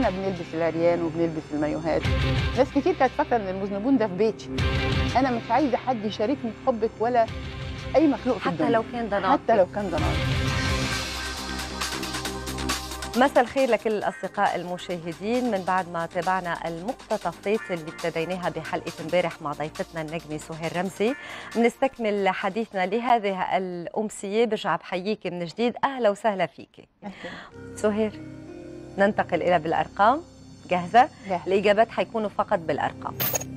كلنا بنلبس العريان وبنلبس المايوهات ناس كتير كانت فاكره ان المذنبون ده في بيتي انا مش عايزه حد يشاركني في حبك ولا اي مخلوق في حتى الدنيا لو كان ضناط حتى لو كان ضناط مساء الخير لكل الأصدقاء المشاهدين من بعد ما تابعنا المقتطفات اللي ابتديناها بحلقة امبارح مع ضيفتنا النجمة سهير رمزي بنستكمل حديثنا لهذه الأمسية برجع بحييك من جديد أهلا وسهلا فيك سهير ننتقل إلى بالأرقام جاهزة؟ جاهزة. الإجابات حيكونوا فقط بالأرقام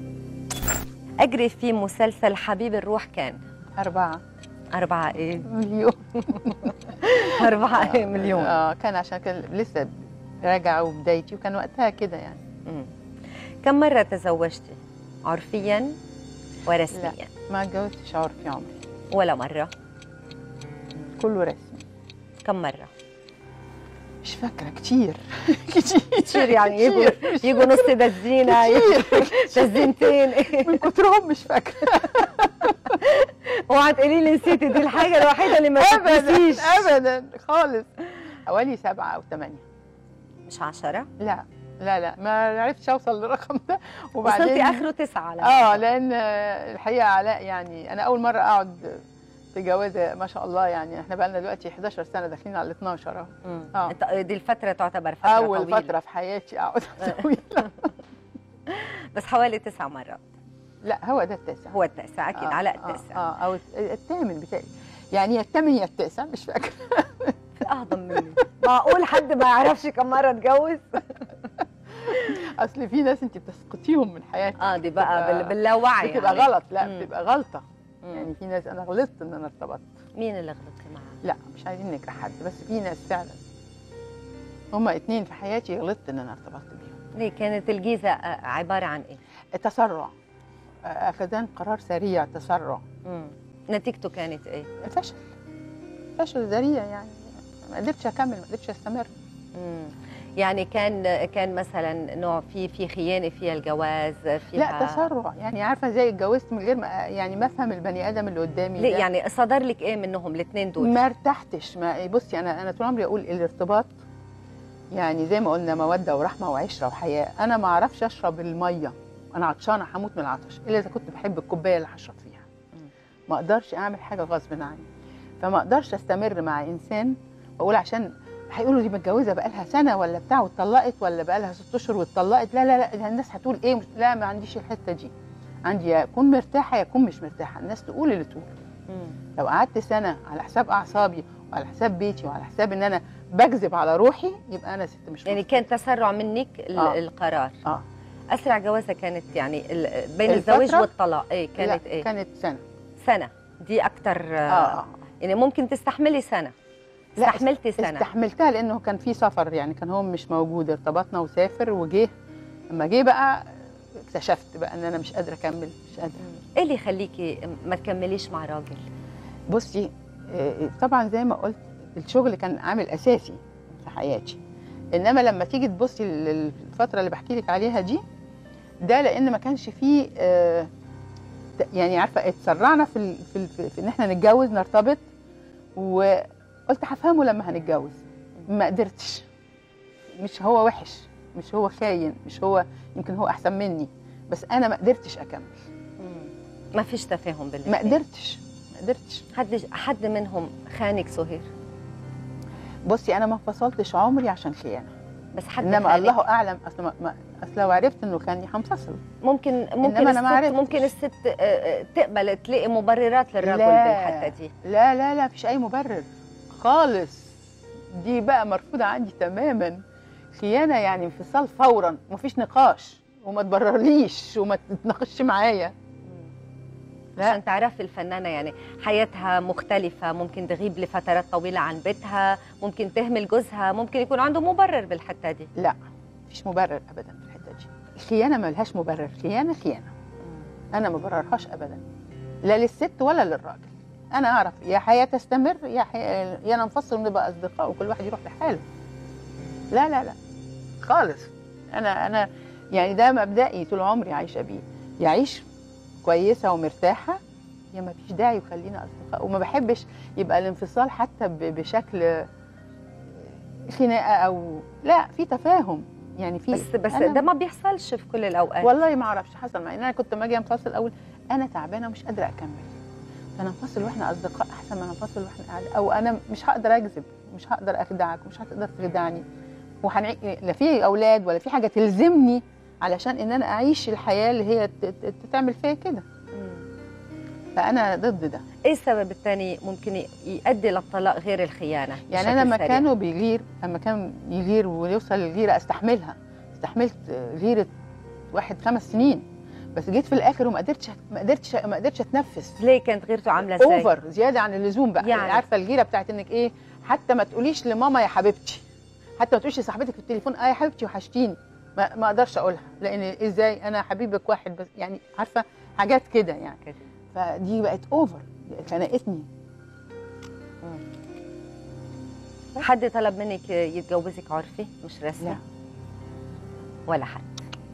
أجري في مسلسل حبيب الروح كان أربعة أربعة إيه؟ مليون أربعة إيه مليون اه كان عشان كان لسه راجعة وبدايتي وكان وقتها كده يعني مم. كم مرة تزوجتي؟ عرفيا ورسميا ما اتجوزتش عرفي عمري ولا مرة كله رسمي كم مرة؟ مش فاكرة كتير كتير كثير يعني يجوا كتير. يجوا نص دزينة كتير دزينتين من كترهم مش فاكرة اوعى تقولي لي نسيتي دي الحاجة الوحيدة اللي ما ابدا تنسيش ابدا خالص حوالي سبعة او ثمانية مش عشرة لا لا لا ما عرفتش اوصل للرقم ده وصلتي وبعدين آخره تسعة على اه فكرة. لان الحقيقه علاء يعني انا اول مره اقعد في جوازه ما شاء الله يعني احنا بقى لنا دلوقتي 11 سنه داخلين على ال 12 اهو مم. آه. أنت- دي الفترة تعتبر فترة اول طويلة. فتره في حياتي اقعد طويله بس حوالي تسع مرات لا هو ده التاسع هو التاسع أكيد آه، علاء آه، التاسع اه او الثامن بتاعي يعني يا الثامن يا التاسع مش فاكره أهضم مني معقول حد ما يعرفش كم مرة اتجوز؟ اصل في ناس انت بتسقطيهم من حياتك اه دي بقى بتبقى- بال- باللاوعي بتبقى يعني. غلط لا مم. بتبقى غلطه مم. يعني في ناس انا غلطت ان انا ارتبطت مين اللي غلطتي معاه؟ لا مش عايزين نجرح حد بس في ناس فعلا هما اتنين في حياتي غلطت ان انا ارتبطت بيهم ليه كانت الجيزة آه، عبارة عن إيه؟ التسرع اخذان قرار سريع تسرع مم. نتيجته كانت إيه؟ فشل فشل ذريع يعني ما قدرتش اكمل ما قدرتش استمر مم. يعني كان كان مثلا نوع في في خيانه فيها الجواز فيها لا تسرع يعني عارفه ازاي اتجوزت من غير ما يعني ما افهم البني ادم اللي قدامي ليه ده. يعني صدر لك ايه منهم الاثنين دول؟ ما ارتحتش ما بصي انا انا طول عمري اقول الارتباط يعني زي ما قلنا موده ورحمه وعشره وحياه انا ما اعرفش اشرب الميه انا عطشانه هموت من العطش الا اذا كنت بحب الكوبايه اللي هشرب فيها مم. ما اقدرش اعمل حاجه غصب عني فما اقدرش استمر مع انسان واقول عشان هيقولوا دي متجوزه بقالها سنه ولا بتاع واتطلقت ولا بقالها ست اشهر واتطلقت لا لا لا الناس هتقول ايه مش- لا ما عنديش الحته دي عندي يا اكون مرتاحه يا اكون مش مرتاحه الناس تقول اللي تقول مم. لو قعدت سنه على حساب اعصابي وعلى حساب بيتي وعلى حساب ان انا بكذب على روحي يبقى انا ست مش يعني مظبوطة. كان تسرع منك ال- آه. القرار اه اسرع جوازه كانت يعني ال- بين الفترة؟ الزواج والطلاق ايه كانت لا ايه؟ كانت سنه سنه دي اكثر اه, آه. يعني ممكن تستحملي سنه لا، استحملتي سنه استحملتها لانه كان في سفر يعني كان هو مش موجود ارتبطنا وسافر وجه لما جه بقى اكتشفت بقى ان انا مش قادره اكمل مش قادره ايه اللي يخليكي ما تكمليش مع راجل؟ بصي آه، طبعا زي ما قلت الشغل كان عامل اساسي في حياتي انما لما تيجي تبصي للفتره اللي بحكي لك عليها دي ده لان ما كانش فيه آه، ت- يعني عارفه اتسرعنا في ال في, ال في ان احنا نتجوز نرتبط وقلت هفهمه لما هنتجوز ما قدرتش مش هو وحش مش هو خاين مش هو يمكن هو احسن مني بس انا ما قدرتش اكمل ما فيش تفاهم بالله ما قدرتش ما قدرتش حد حد منهم خانك سهير بصي انا ما انفصلتش عمري عشان خيانه بس حد انما خانك. الله اعلم اصل ما ما- اصل لو عرفت انه كان هنفصل ممكن ممكن إنما أنا ما الست عرفتش. ممكن الست آه، آه، تقبل تلاقي مبررات للرجل لا. بالحته دي لا لا لا مفيش اي مبرر خالص دي بقى مرفوضه عندي تماما خيانه يعني انفصال فورا مفيش نقاش وما تبررليش وما تتناقش معايا لا. عشان تعرفي الفنانه يعني حياتها مختلفه ممكن تغيب لفترات طويله عن بيتها ممكن تهمل جوزها ممكن يكون عنده مبرر بالحته دي لا مفيش مبرر ابدا في الحته دي الخيانه ما لهاش مبرر خيانه خيانه انا ما بررهاش ابدا لا للست ولا للراجل انا اعرف يا حياه تستمر يا حي... يا ننفصل ونبقى اصدقاء وكل واحد يروح لحاله لا لا لا خالص انا انا يعني ده مبدئي طول عمري عايشه بيه يعيش كويسه ومرتاحه يا ما فيش داعي وخلينا اصدقاء وما بحبش يبقى الانفصال حتى ب- بشكل خناقه او لا في تفاهم يعني في بس بس أنا- ده ما بيحصلش في كل الاوقات والله ما اعرفش حصل معي انا كنت لما اجي انفصل اقول انا تعبانه ومش قادره اكمل فننفصل واحنا اصدقاء احسن ما ننفصل واحنا قاعده او انا مش هقدر اكذب مش هقدر اخدعك ومش هتقدر تخدعني وهنعي... لا في اولاد ولا في حاجه تلزمني علشان ان انا اعيش الحياه اللي هي ت- ت- تعمل فيا كده مم. فانا ضد ده ايه السبب الثاني ممكن ي- يؤدي للطلاق غير الخيانه يعني بشكل انا لما سريع؟ كانوا بيغير لما كان يغير ويوصل للغيره استحملها استحملت غيره واحد خمس سنين بس جيت في الاخر وما قدرتش ما قدرتش ما قدرتش اتنفس ليه كانت غيرته عامله ازاي اوفر زياده عن اللزوم بقى يعني. يعني عارفه الغيره بتاعت انك ايه حتى ما تقوليش لماما يا حبيبتي حتى ما تقوليش لصاحبتك في التليفون اه يا حبيبتي وحشتيني ما, ما اقدرش اقولها لان ازاي انا حبيبك واحد بس يعني عارفه حاجات كده يعني كده. فدي بقت اوفر خنقتني حد طلب منك يتجوزك عرفي مش رسمي لا ولا حد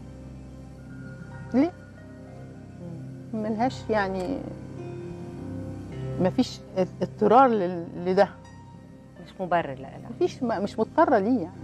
ليه ملهاش يعني ما فيش اضطرار لل- لده مش مبرر لا ما فيش ما مش مضطره ليه يعني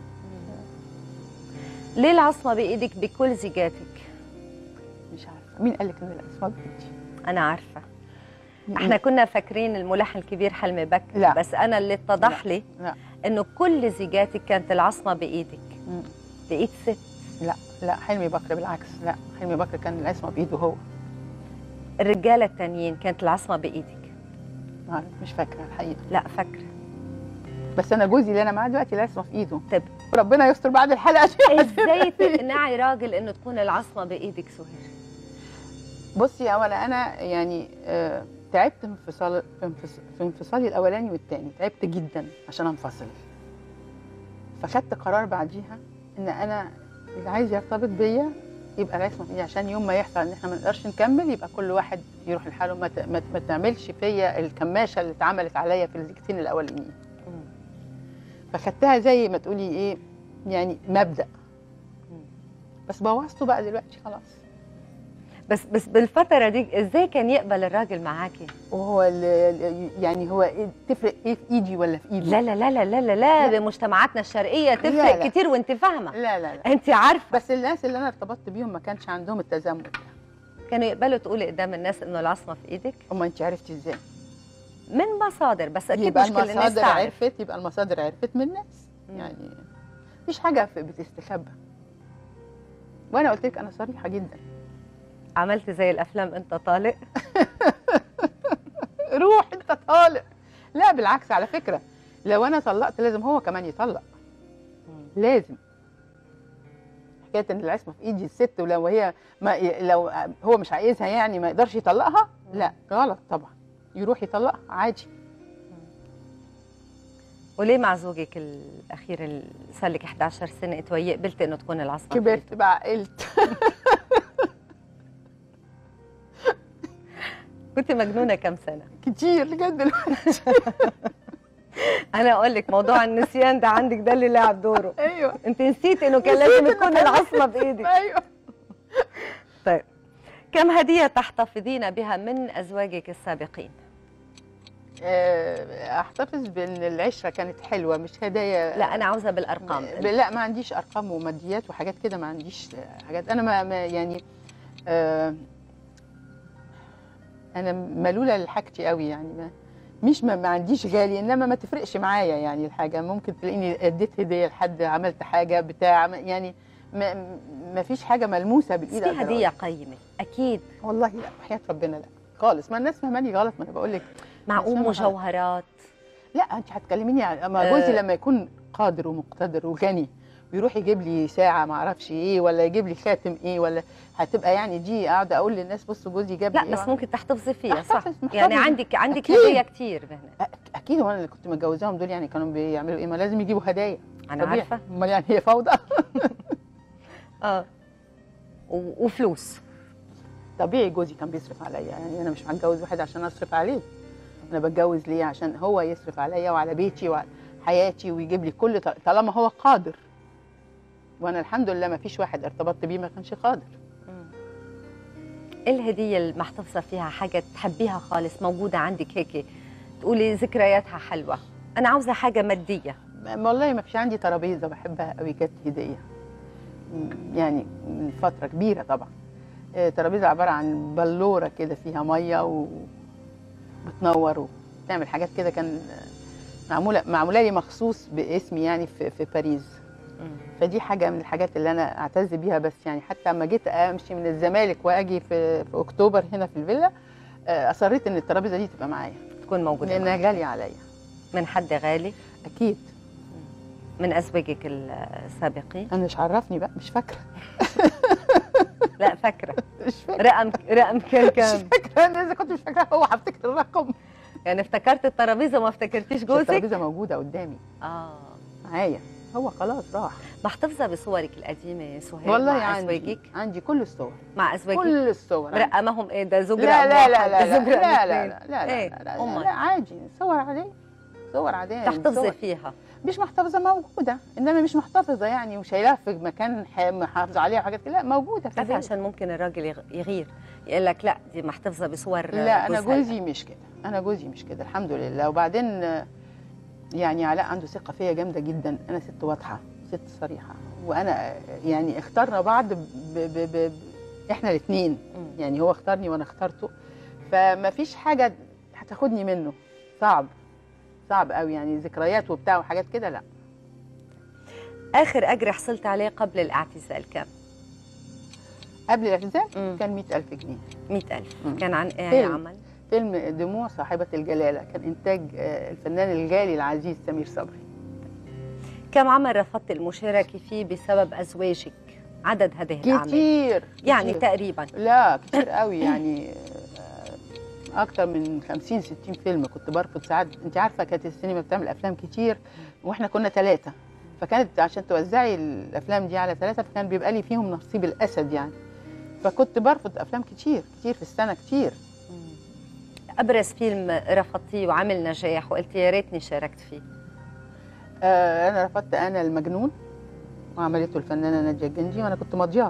ليه العصمه بايدك بكل زيجاتك مش عارفه مين قال لك ان الاسباب بتجي انا عارفه احنا كنا فاكرين الملحن الكبير حلمي بكر لا. بس انا اللي اتضح لي لا انه كل زيجاتك كانت العصمه بايدك مم. بايد ست لا لا حلمي بكر بالعكس لا حلمي بكر كان العصمه بايده هو الرجاله التانيين كانت العصمه بايدك ما أعرف، مش فاكره الحقيقه لا فاكره بس انا جوزي اللي انا معاه دلوقتي العصمه في ايده طب ربنا يستر بعد الحلقه دي ازاي تقنعي راجل انه تكون العصمه بايدك سهير بصي اولا انا يعني آه تعبت في انفصال في انفص- في انفصالي الاولاني والثاني تعبت جدا عشان انفصل فخدت قرار بعديها ان انا اللي عايز يرتبط بيا يبقى العصمه في ايدي عشان يوم ما يحصل ان احنا ما نقدرش نكمل يبقى كل واحد يروح لحاله ما, ت- ما, ت- ما تعملش فيا الكماشه اللي اتعملت عليا في الزيجتين الاولانيين فخدتها زي ما تقولي ايه يعني مبدا بس بوظته بقى دلوقتي خلاص بس بس بالفتره دي ازاي كان يقبل الراجل معاكي وهو ال- يعني هو إيه تفرق ايه في ايدي ولا في ايده لا لا لا لا لا لا, لا. لا. بمجتمعاتنا الشرقيه لا، تفرق لا. كتير وانت فاهمه لا لا لا انت عارفه بس الناس اللي انا ارتبطت بيهم ما كانش عندهم التزامن ده كانوا يقبلوا تقولي قدام الناس انه العصمه في ايدك اما انت عرفتي ازاي من مصادر بس اكيد يبقى مش كل الناس المصادر تعرف عرفت يبقى المصادر عرفت من الناس مم. يعني مفيش حاجه في- بتستخبى وانا قلت لك انا صريحه جدا عملت زي الافلام انت طالق روح انت طالق لا بالعكس على فكره لو انا طلقت لازم هو كمان يطلق لازم حكايه ان العصمه في ايدي الست ولو هي ما لو هو مش عايزها يعني ما يقدرش يطلقها لا غلط طبعا يروح يطلقها عادي وليه مع زوجك الاخير اللي صار لك 11 سنه اتوي قبلت انه تكون العصمه في كبرت بقى عقلت كنت مجنونه كم سنه كتير لغايه دلوقتي انا اقول لك موضوع النسيان ده عندك ده اللي لعب دوره ايوه انت نسيت انه كان نسيت لازم إنه تكون كان- العصمه بايدك ايوه طيب كم هديه تحتفظين بها من ازواجك السابقين آه، احتفظ بان العشره كانت حلوه مش هدايا لا انا عاوزه بالارقام ب- لا ما عنديش ارقام وماديات وحاجات كده ما عنديش آه، حاجات انا ما, ما يعني آه انا ملوله لحاجتي قوي يعني ما مش ما, ما عنديش غالي انما ما تفرقش معايا يعني الحاجه ممكن تلاقيني اديت هديه لحد عملت حاجه بتاع ما- يعني ما, ما فيش حاجه ملموسه بس بالايد في أقدر هديه قيمه اكيد أقول. والله لا وحياه ربنا لا خالص ما الناس فهماني غلط ما انا بقول لك معقوم بس أنا مجوهرات لا انت هتكلميني عن اما آه. جوزي لما يكون قادر ومقتدر وغني ويروح يجيب لي ساعه ما اعرفش ايه ولا يجيب لي خاتم ايه ولا هتبقى يعني دي قاعده اقول للناس بصوا جوزي جاب لا لي إيه بس ممكن تحتفظي فيها صح أحتفظ، محتفظ. يعني عندك عندك أكيد. هديه كتير هنا أ- اكيد وانا اللي كنت متجوزاهم دول يعني كانوا بيعملوا ايه ما لازم يجيبوا هدايا انا طبيعي. عارفه امال يعني هي فوضى اه و- وفلوس طبيعي جوزي كان بيصرف عليا يعني انا مش هتجوز واحد عشان اصرف عليه انا بتجوز ليه عشان هو يصرف عليا وعلى بيتي وعلى حياتي ويجيب لي كل ط- طالما هو قادر وانا الحمد لله ما فيش واحد ارتبطت بيه ما كانش قادر ايه الهديه المحتفظه فيها حاجه تحبيها خالص موجوده عندك هيك تقولي ذكرياتها حلوه انا عاوزه حاجه ماديه ما- والله ما فيش عندي ترابيزه بحبها قوي كانت هديه يعني من فتره كبيره طبعا آه، ترابيزه عباره عن بلوره كده فيها ميه وبتنور وبتعمل حاجات كده كان آه، معموله معموله لي مخصوص باسمي يعني في في باريس فدي حاجه من الحاجات اللي انا اعتز بيها بس يعني حتى لما جيت امشي من الزمالك واجي في, في اكتوبر هنا في الفيلا آه، اصريت ان الترابيزه دي تبقى معايا تكون موجوده لانها معك. غاليه عليا من حد غالي اكيد من ازواجك السابقين انا مش عرفني بقى مش فاكره لا فاكره مش فاكره رقم رقم كان مش كام فاكره انا اذا كنت مش فاكره هو هفتكر الرقم يعني افتكرت الترابيزه وما افتكرتيش جوزك الترابيزه موجوده قدامي اه معايا هو خلاص راح محتفظه بصورك القديمه سهير والله مع عندي ازواجك عندي كل الصور مع ازواجك كل الصور عندي. رقمهم ايه ده زوج لا رقم لا لا واحد، لا لا زوج لا رقم لا اثنين. لا لا لا إيه؟ لا لا أمال. لا عادي صور عادية صور عادية تحتفظي صور. فيها مش محتفظة موجودة إنما مش محتفظة يعني وشايلاها في مكان ح- محافظة عليها وحاجات كده لا موجودة في بتعرفي البيت. عشان ممكن الراجل يغ- يغير يقول لك لا دي محتفظه بصور لا أنا جوزها. جوزي مش كده أنا جوزي مش كده الحمد لله وبعدين آه، يعني علاء عنده ثقة فيا جامدة جدا أنا ست واضحة ست صريحة وأنا آه، يعني اخترنا بعض ب ب ب ب إحنا الاثنين مم. يعني هو اختارني وانا اخترته فما فيش حاجه هتاخدني منه صعب صعب قوي يعني ذكريات وبتاع وحاجات كده لا اخر اجر حصلت عليه قبل الاعتزال كم قبل الاعتزال مم. كان 100000 جنيه 100000 مم. كان عن ايه فيلم. عمل فيلم دموع صاحبة الجلالة كان إنتاج آه، الفنان الجالي العزيز سمير صبري كم عمل رفضت المشاركه فيه بسبب ازواجك عدد هذه الاعمال كتير يعني كتير. تقريبا لا كتير قوي يعني آه، أكتر من 50 60 فيلم كنت برفض ساعات أنت عارفة كانت السينما بتعمل أفلام كتير وإحنا كنا ثلاثة فكانت عشان توزعي الأفلام دي على ثلاثة فكان بيبقى لي فيهم نصيب الأسد يعني فكنت برفض أفلام كتير كتير في السنة كتير ابرز فيلم رفضتيه وعمل نجاح وقلتي يا ريتني شاركت فيه آه، انا رفضت انا المجنون وعملته الفنانه ناديه الجندي وانا كنت ماضياه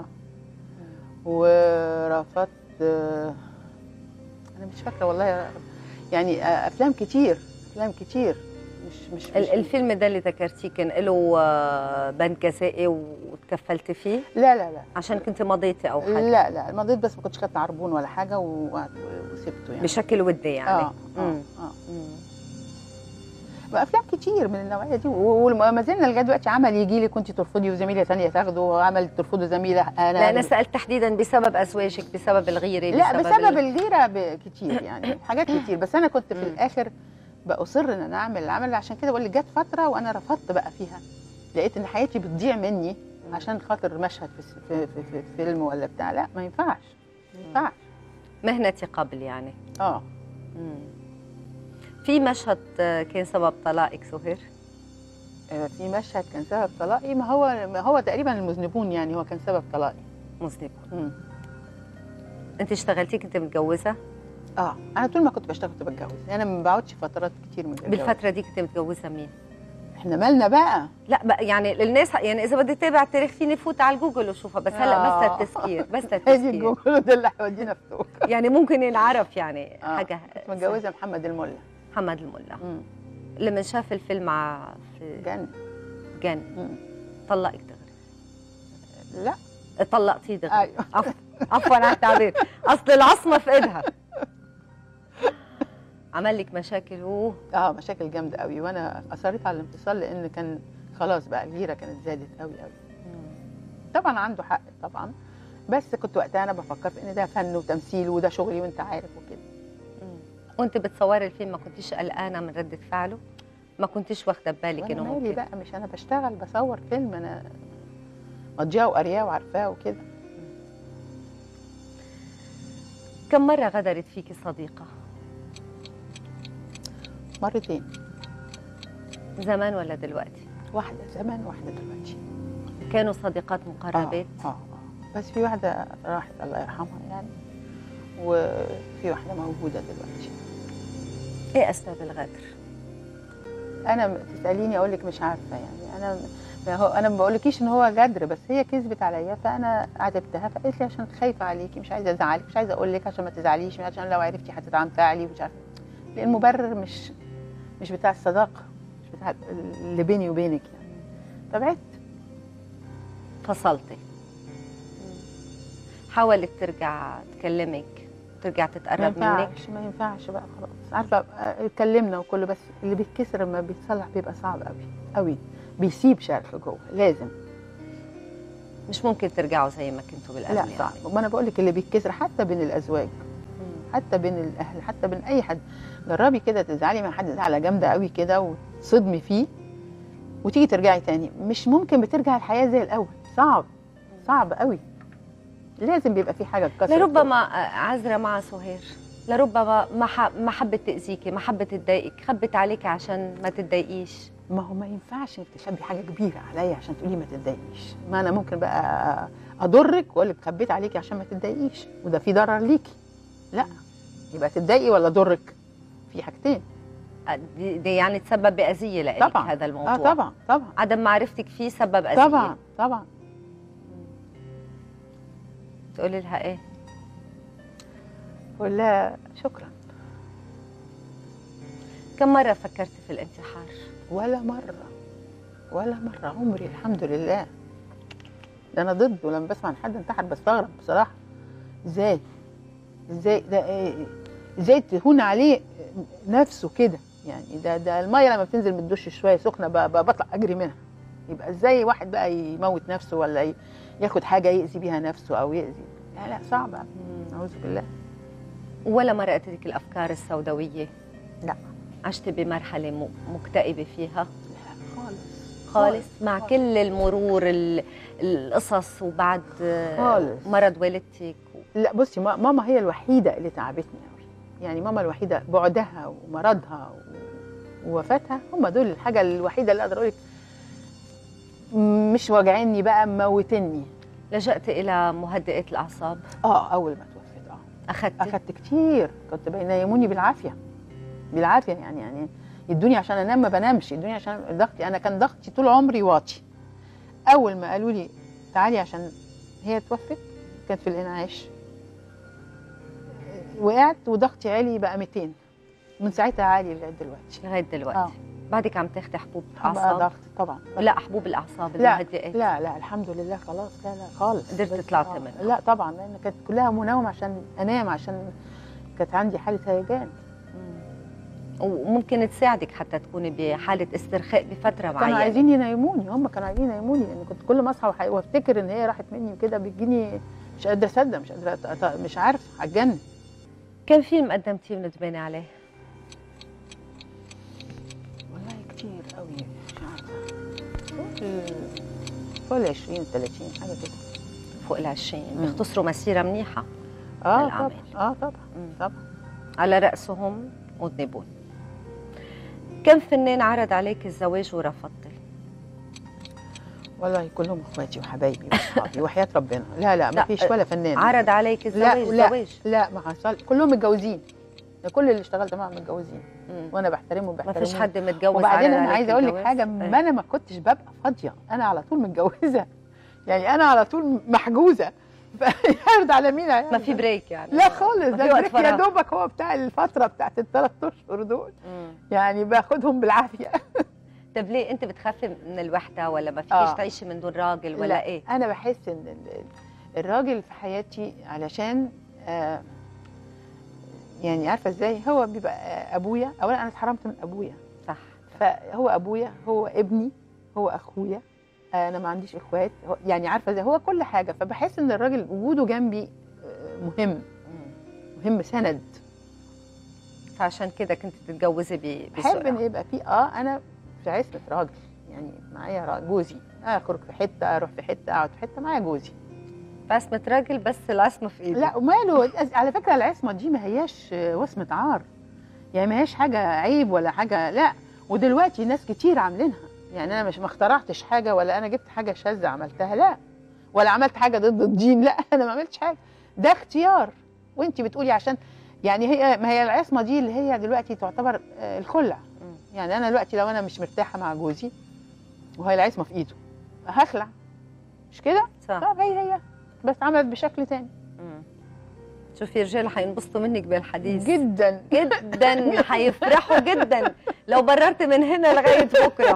ورفضت آه، انا مش فاكره والله يا رب. يعني آه، افلام كتير افلام كتير مش مش, مش ال- الفيلم ده اللي ذكرتيه كان له آه، بند جزائي وتكفلتي فيه لا لا لا عشان كنت مضيتي او حاجه لا لا مضيت بس ما كنتش خدت عربون ولا حاجه و- وسبته يعني بشكل ودي يعني اه اه مم. اه مم. افلام كتير من النوعيه دي و- وما زلنا لغايه دلوقتي عمل يجي لي كنت ترفضي وزميله ثانيه تاخده وعمل ترفضه زميله انا لا انا سالت تحديدا بسبب ازواجك بسبب الغيره لا بسبب ال- الغيره ب- كتير يعني حاجات كتير بس انا كنت في مم. الاخر باصر ان انا اعمل العمل عشان كده بقول لك جت فتره وانا رفضت بقى فيها لقيت ان حياتي بتضيع مني عشان خاطر مشهد في, في, في, في فيلم ولا بتاع لا ما ينفعش ما ينفعش مهنتي قبل يعني اه مم. في مشهد آه، كان سبب طلاقك سهير آه، في مشهد كان سبب طلاقي ما هو ما هو تقريبا المذنبون يعني هو كان سبب طلاقي مذنب مم. انت اشتغلتي كنت متجوزه اه انا طول ما كنت بشتغل كنت بتجوز انا ما بقعدش فترات كتير من الجواز. بالفتره دي كنت متجوزه مين احنا مالنا بقى لا بقى يعني الناس يعني اذا بدي اتابع التاريخ فيني فوت على الجوجل وشوفها بس هلا بس آه. للتذكير بس هذه للتذكير الجمهور ده اللي هيودينا في توك يعني ممكن ينعرف يعني آه. حاجه كنت متجوزه محمد الملا محمد الملا مم. لما شاف الفيلم مع في جن جن مم. طلقك دغري لا طلقتيه دغري ايوه عفوا عفوا على التعبير اصل العصمه في ايدها عمل لك مشاكل اوه اه مشاكل جامده قوي وانا اصريت على الانفصال لان كان خلاص بقى الغيره كانت زادت قوي قوي طبعا عنده حق طبعا بس كنت وقتها انا بفكر في ان ده فن وتمثيل وده شغلي وانت عارف وكده وانت بتصوري الفيلم ما كنتيش قلقانه من رده فعله ما كنتيش واخده ببالك وانا انه مالي ممكن بقى مش انا بشتغل بصور فيلم انا مضياه وقارياه وعارفاه وكده كم مره غدرت فيكي صديقه مرتين زمان ولا دلوقتي واحده زمان واحده دلوقتي كانوا صديقات اه مقربات اه آه. بس في واحده راحت الله يرحمها يعني وفي واحده موجوده دلوقتي ايه اسباب الغدر انا تساليني اقول لك مش عارفه يعني انا ما هو انا ما بقولكيش ان هو غدر بس هي كذبت عليا فانا عاتبتها فقالت لي عشان خايفه عليكي مش عايزه ازعلك مش عايزه اقول لك عشان ما تزعليش عشان لو عرفتي هتتعنفعلي مش عارفه لان المبرر مش مش بتاع الصداقه مش بتاع اللي بيني وبينك يعني فبعدت فصلتي حاولت ترجع تكلمك ترجع ما تتقرب منك ينفعش ما ينفعش بقى خلاص عارفه آه، اتكلمنا وكله بس اللي بيتكسر لما بيتصلح بيبقى صعب قوي قوي بيسيب شرخ جوه لازم مش ممكن ترجعوا زي ما كنتوا بالقبل لا يعني. صعب ما انا بقول لك اللي بيتكسر حتى بين الازواج مم. حتى بين الاهل حتى بين اي حد جربي كده تزعلي مع حد زعله جامده قوي كده وتصدمي فيه وتيجي ترجعي تاني مش ممكن بترجع الحياه زي الاول صعب صعب قوي لازم بيبقى في حاجه اتكسرت لربما عذرة مع سهير لربما ما ح- ما حبت تأذيكي ما حبت تضايقك خبت عليكي عشان ما تتضايقيش ما هو ما ينفعش انك تخبي حاجه كبيره عليا عشان تقولي ما تتضايقيش ما انا ممكن بقى اضرك واقول لك خبيت عليكي عشان ما تتضايقيش وده في ضرر ليكي لا يبقى تتضايقي ولا اضرك في حاجتين دي, دي يعني تسبب بأذية لك طبعا هذا الموضوع اه طبعا طبعا عدم معرفتك فيه سبب أذية طبعا طبعا تقولي لها ايه ولا شكرا كم مرة فكرتي في الانتحار ولا مرة ولا مرة عمري الحمد لله ده أنا ضده لما بسمع عن حد انتحر بستغرب بصراحة إزاي إزاي ده إيه؟ إزاي تهون عليه نفسه كده يعني ده ده المية لما بتنزل من الدش شوية سخنة ب- ب- بطلع أجري منها يبقى إزاي واحد بقى يموت نفسه ولا ي- ياخد حاجة يأذي بيها نفسه أو يأذي لا لا صعبة أعوذ بالله ولا مرة أتتك الأفكار السوداوية لا عشتي بمرحلة م- مكتئبة فيها لا خالص خالص مع خالص. كل المرور ال- القصص وبعد آه، خالص. مرض والدتك لا بصي ما- ماما هي الوحيده اللي تعبتني قوي يعني ماما الوحيده بعدها ومرضها و- ووفاتها هم دول الحاجه الوحيده اللي اقدر اقول لك مش واجعيني بقى موتني لجأت إلى مهدئة الأعصاب اه اول ما توفت اه أخذت اخدت كتير كنت بينيموني بالعافيه بالعافيه يعني يعني يدوني عشان انام ما بنامش يدوني عشان ضغطي انا كان ضغطي طول عمري واطي اول ما قالوا لي تعالي عشان هي توفت كانت في الانعاش وقعت وضغطي عالي بقى 200 من ساعتها عالي لغايه دلوقتي لغاية دلوقتي اه بعدك عم تاخدي حبوب بقى أعصاب ضغط طبعا لا حبوب الأعصاب لا المهدئة لا لا الحمد لله خلاص لا لا خالص قدرت بس- طلعت آه. منها. لا طبعا لان كانت كلها مناومه عشان انام عشان كانت عندي حاله هيجان وممكن تساعدك حتى تكوني بحالة استرخاء بفترة كانوا معينة عايزين ينيموني هم كانوا عايزين ينيموني لان كنت كل ما اصحى وح- وافتكر ان هي راحت مني وكده بيجيني مش قادره اصدق مش قادره أت- أت- مش عارفه هتجنن كم فيلم قدمتيه وندمانة عليه؟ والله كتير قوي مش عارفه فوق ال- فوق ال 20 30 حاجه كده فوق العشرين مم. بيختصروا مسيرة منيحة اه الأعمال. طبعا اه طبعا مم. طبعا على رأسهم مذنبون كم فنان عرض عليك الزواج ورفضتي؟ والله كلهم اخواتي وحبايبي واصحابي وحياه ربنا لا لا ما لا، فيش ولا فنان عرض عليك الزواج لا لا الزواج لا ما حصل كلهم متجوزين ده كل اللي اشتغلت معاهم متجوزين مم. وانا بحترمهم ما بحترمهم فيش حد متجوز وبعدين عرض انا عليك عايزه اقول لك الجواز؟ حاجه إيه. ما انا ما كنتش ببقى فاضيه انا على طول متجوزه يعني انا على طول محجوزه فيعرض على مين هيعرض؟ ما في بريك يعني لا خالص ما ده في وقت البريك يا فراغ. دوبك هو بتاع الفتره بتاعت الثلاث اشهر دول مم. يعني باخدهم بالعافيه طب ليه انت بتخافي من الوحده ولا ما فيكيش آه. تعيشي من دون راجل ولا لا، ايه؟ انا بحس ان ال- الراجل في حياتي علشان آه يعني عارفه ازاي هو بيبقى آه، ابويا اولا انا اتحرمت من ابويا صح فهو ابويا هو ابني هو اخويا انا ما عنديش اخوات هو- يعني عارفه ازاي هو كل حاجه فبحس ان الراجل وجوده جنبي آه، مهم مم. مهم سند فعشان كده كنت تتجوزي ب- بحب ان بسرعه يبقى في اه انا في عصمه راجل يعني معايا را- جوزي اخرج في حته اروح في حته اقعد في حته معايا جوزي بسمة راجل بس العصمه في ايده لا وماله على فكره العصمه دي ما هياش آه، وصمه عار يعني ما هياش حاجه عيب ولا حاجه لا ودلوقتي ناس كتير عاملينها يعني انا مش ما اخترعتش حاجه ولا انا جبت حاجه شاذه عملتها لا ولا عملت حاجه ضد الدين لا انا ما عملتش حاجه ده اختيار وانت بتقولي عشان يعني هي ما هي العصمه دي اللي هي دلوقتي تعتبر آه، الخلع مم. يعني انا دلوقتي لو انا مش مرتاحه مع جوزي وهي العصمه في ايده هخلع مش كده؟ صح طب هي هي بس عملت بشكل تاني مم. شوفي رجال حينبسطوا منك بالحديث جدا جدا حيفرحوا جدا لو بررت من هنا لغايه بكره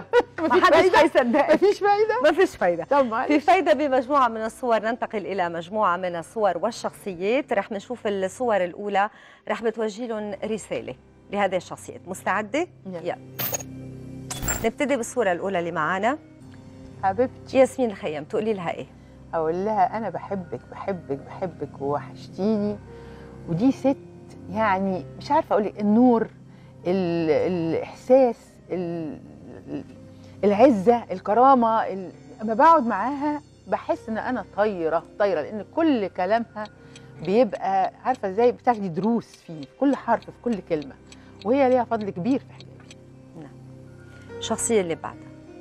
مفيش ما حدش فايده هيصدقك مفيش فايده ما فيش فايده طب في معلش فايدة بمجموعة من الصور ننتقل إلى مجموعة من الصور والشخصيات رح نشوف الصور الأولى رح بتوجه لهم رسالة لهذه الشخصيات مستعدة؟ يلا. يلا نبتدي بالصورة الأولى اللي معانا حبيبتي ياسمين الخيام تقولي لها إيه؟ اقول لها انا بحبك بحبك بحبك ووحشتيني ودي ست يعني مش عارفه اقول لك النور ال- الاحساس ال- ال- العزه الكرامه ال- اما بقعد معاها بحس ان انا طايره طايره لان كل كلامها بيبقى عارفه ازاي بتاخدي دروس فيه في كل حرف في كل كلمه وهي ليها فضل كبير في حياتي الشخصية اللي بعدها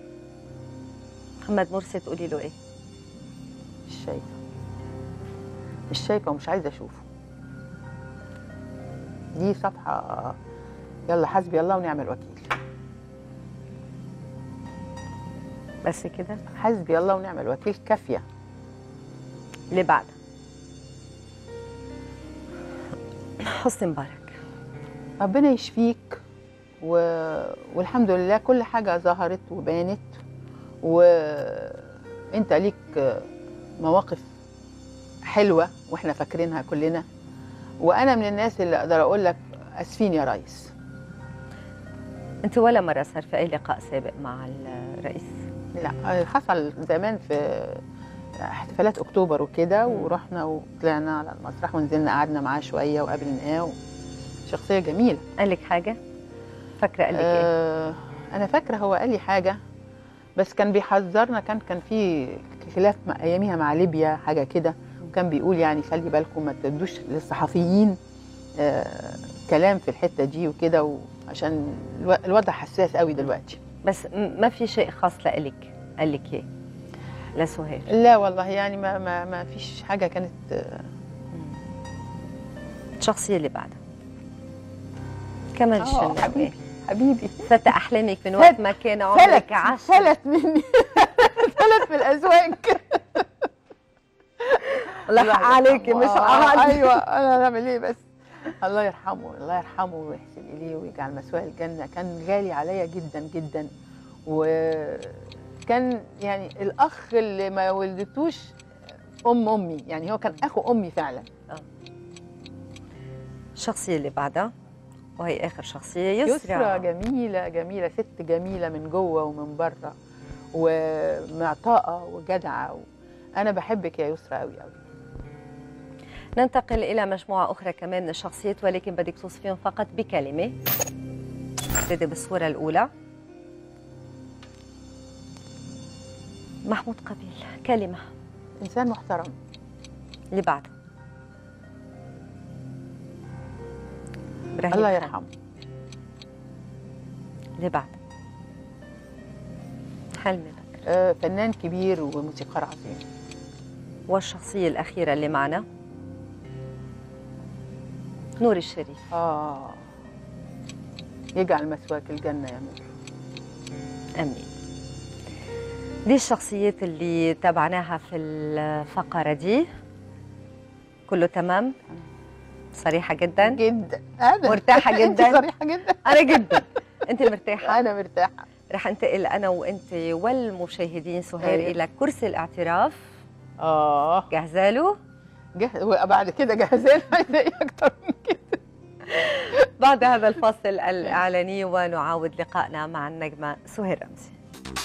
محمد مرسي تقولي له إيه؟ مش شايفه مش شايفه ومش عايزه اشوفه دي صفحه يلا حسبي الله ونعم الوكيل بس كده حسبي الله ونعم الوكيل كافيه اللي بعدها حسني مبارك ربنا يشفيك و... والحمد لله كل حاجه ظهرت وبانت وانت ليك مواقف حلوه واحنا فاكرينها كلنا وانا من الناس اللي اقدر اقول لك اسفين يا ريس أنت ولا مرة صار في أي لقاء سابق مع الرئيس؟ لا حصل زمان في احتفالات اكتوبر وكده ورحنا وطلعنا على المسرح ونزلنا قعدنا معاه شويه وقابلناه شخصيه جميله قال لك حاجة؟ فاكرة قال لك إيه؟ آه انا فاكره هو قال لي حاجه بس كان بيحذرنا كان كان في خلاف مع اياميها مع ليبيا حاجه كده وكان بيقول يعني خلي بالكم ما تدوش للصحفيين آه كلام في الحته دي وكده وعشان الو- الوضع حساس قوي دلوقتي بس م- ما في شيء خاص لإلك قال لك ايه لسهير لا والله يعني ما ما ما فيش حاجه كانت آه، الشخصية اللي بعدها كمان آه، الشناوي حبيبي حبيبي فتى أحلامك من وقت ما كان عمرك فلت عشر فلت مني فلت في الازواج الله يحق عليكي مش آه، عادي ايوه انا هنعمل ايه بس الله يرحمه الله يرحمه ويحسن اليه ويجعل مثواه الجنه كان غالي عليا جدا جدا وكان يعني الاخ اللي ما ولدتوش ام امي يعني هو كان اخو امي فعلا الشخصية اللي بعدها وهي آخر شخصية يسرى, يسرى جميله جميله ست جميله من جوه ومن بره ومعطاءه وجدعه انا بحبك يا يسرى قوي قوي ننتقل إلى مجموعة أخرى كمان من الشخصيات ولكن بدك توصفيهم فقط بكلمة نبتدي بالصورة الأولى محمود قبيل كلمة انسان محترم اللي بعدها إبراهيم الله خان. يرحمه اللي بعدها حلمي بك آه، فنان كبير وموسيقار عظيم والشخصية الأخيرة اللي معنا نور الشريف اه يجعل مثواك الجنه يا نور امين دي الشخصيات اللي تابعناها في الفقره دي كله تمام صريحه جدا جدا انا مرتاحة أنت جداً. صريحه جدا انا جدا انت مرتاحه انا مرتاحه رح انتقل انا وانت والمشاهدين سهير أيوة. الى كرسي الاعتراف اه جاهزه له جه... وبعد كده جاهزين عايزه ايه اكتر من كده بعد هذا الفاصل الاعلاني ونعاود لقائنا مع النجمه سهير رمزي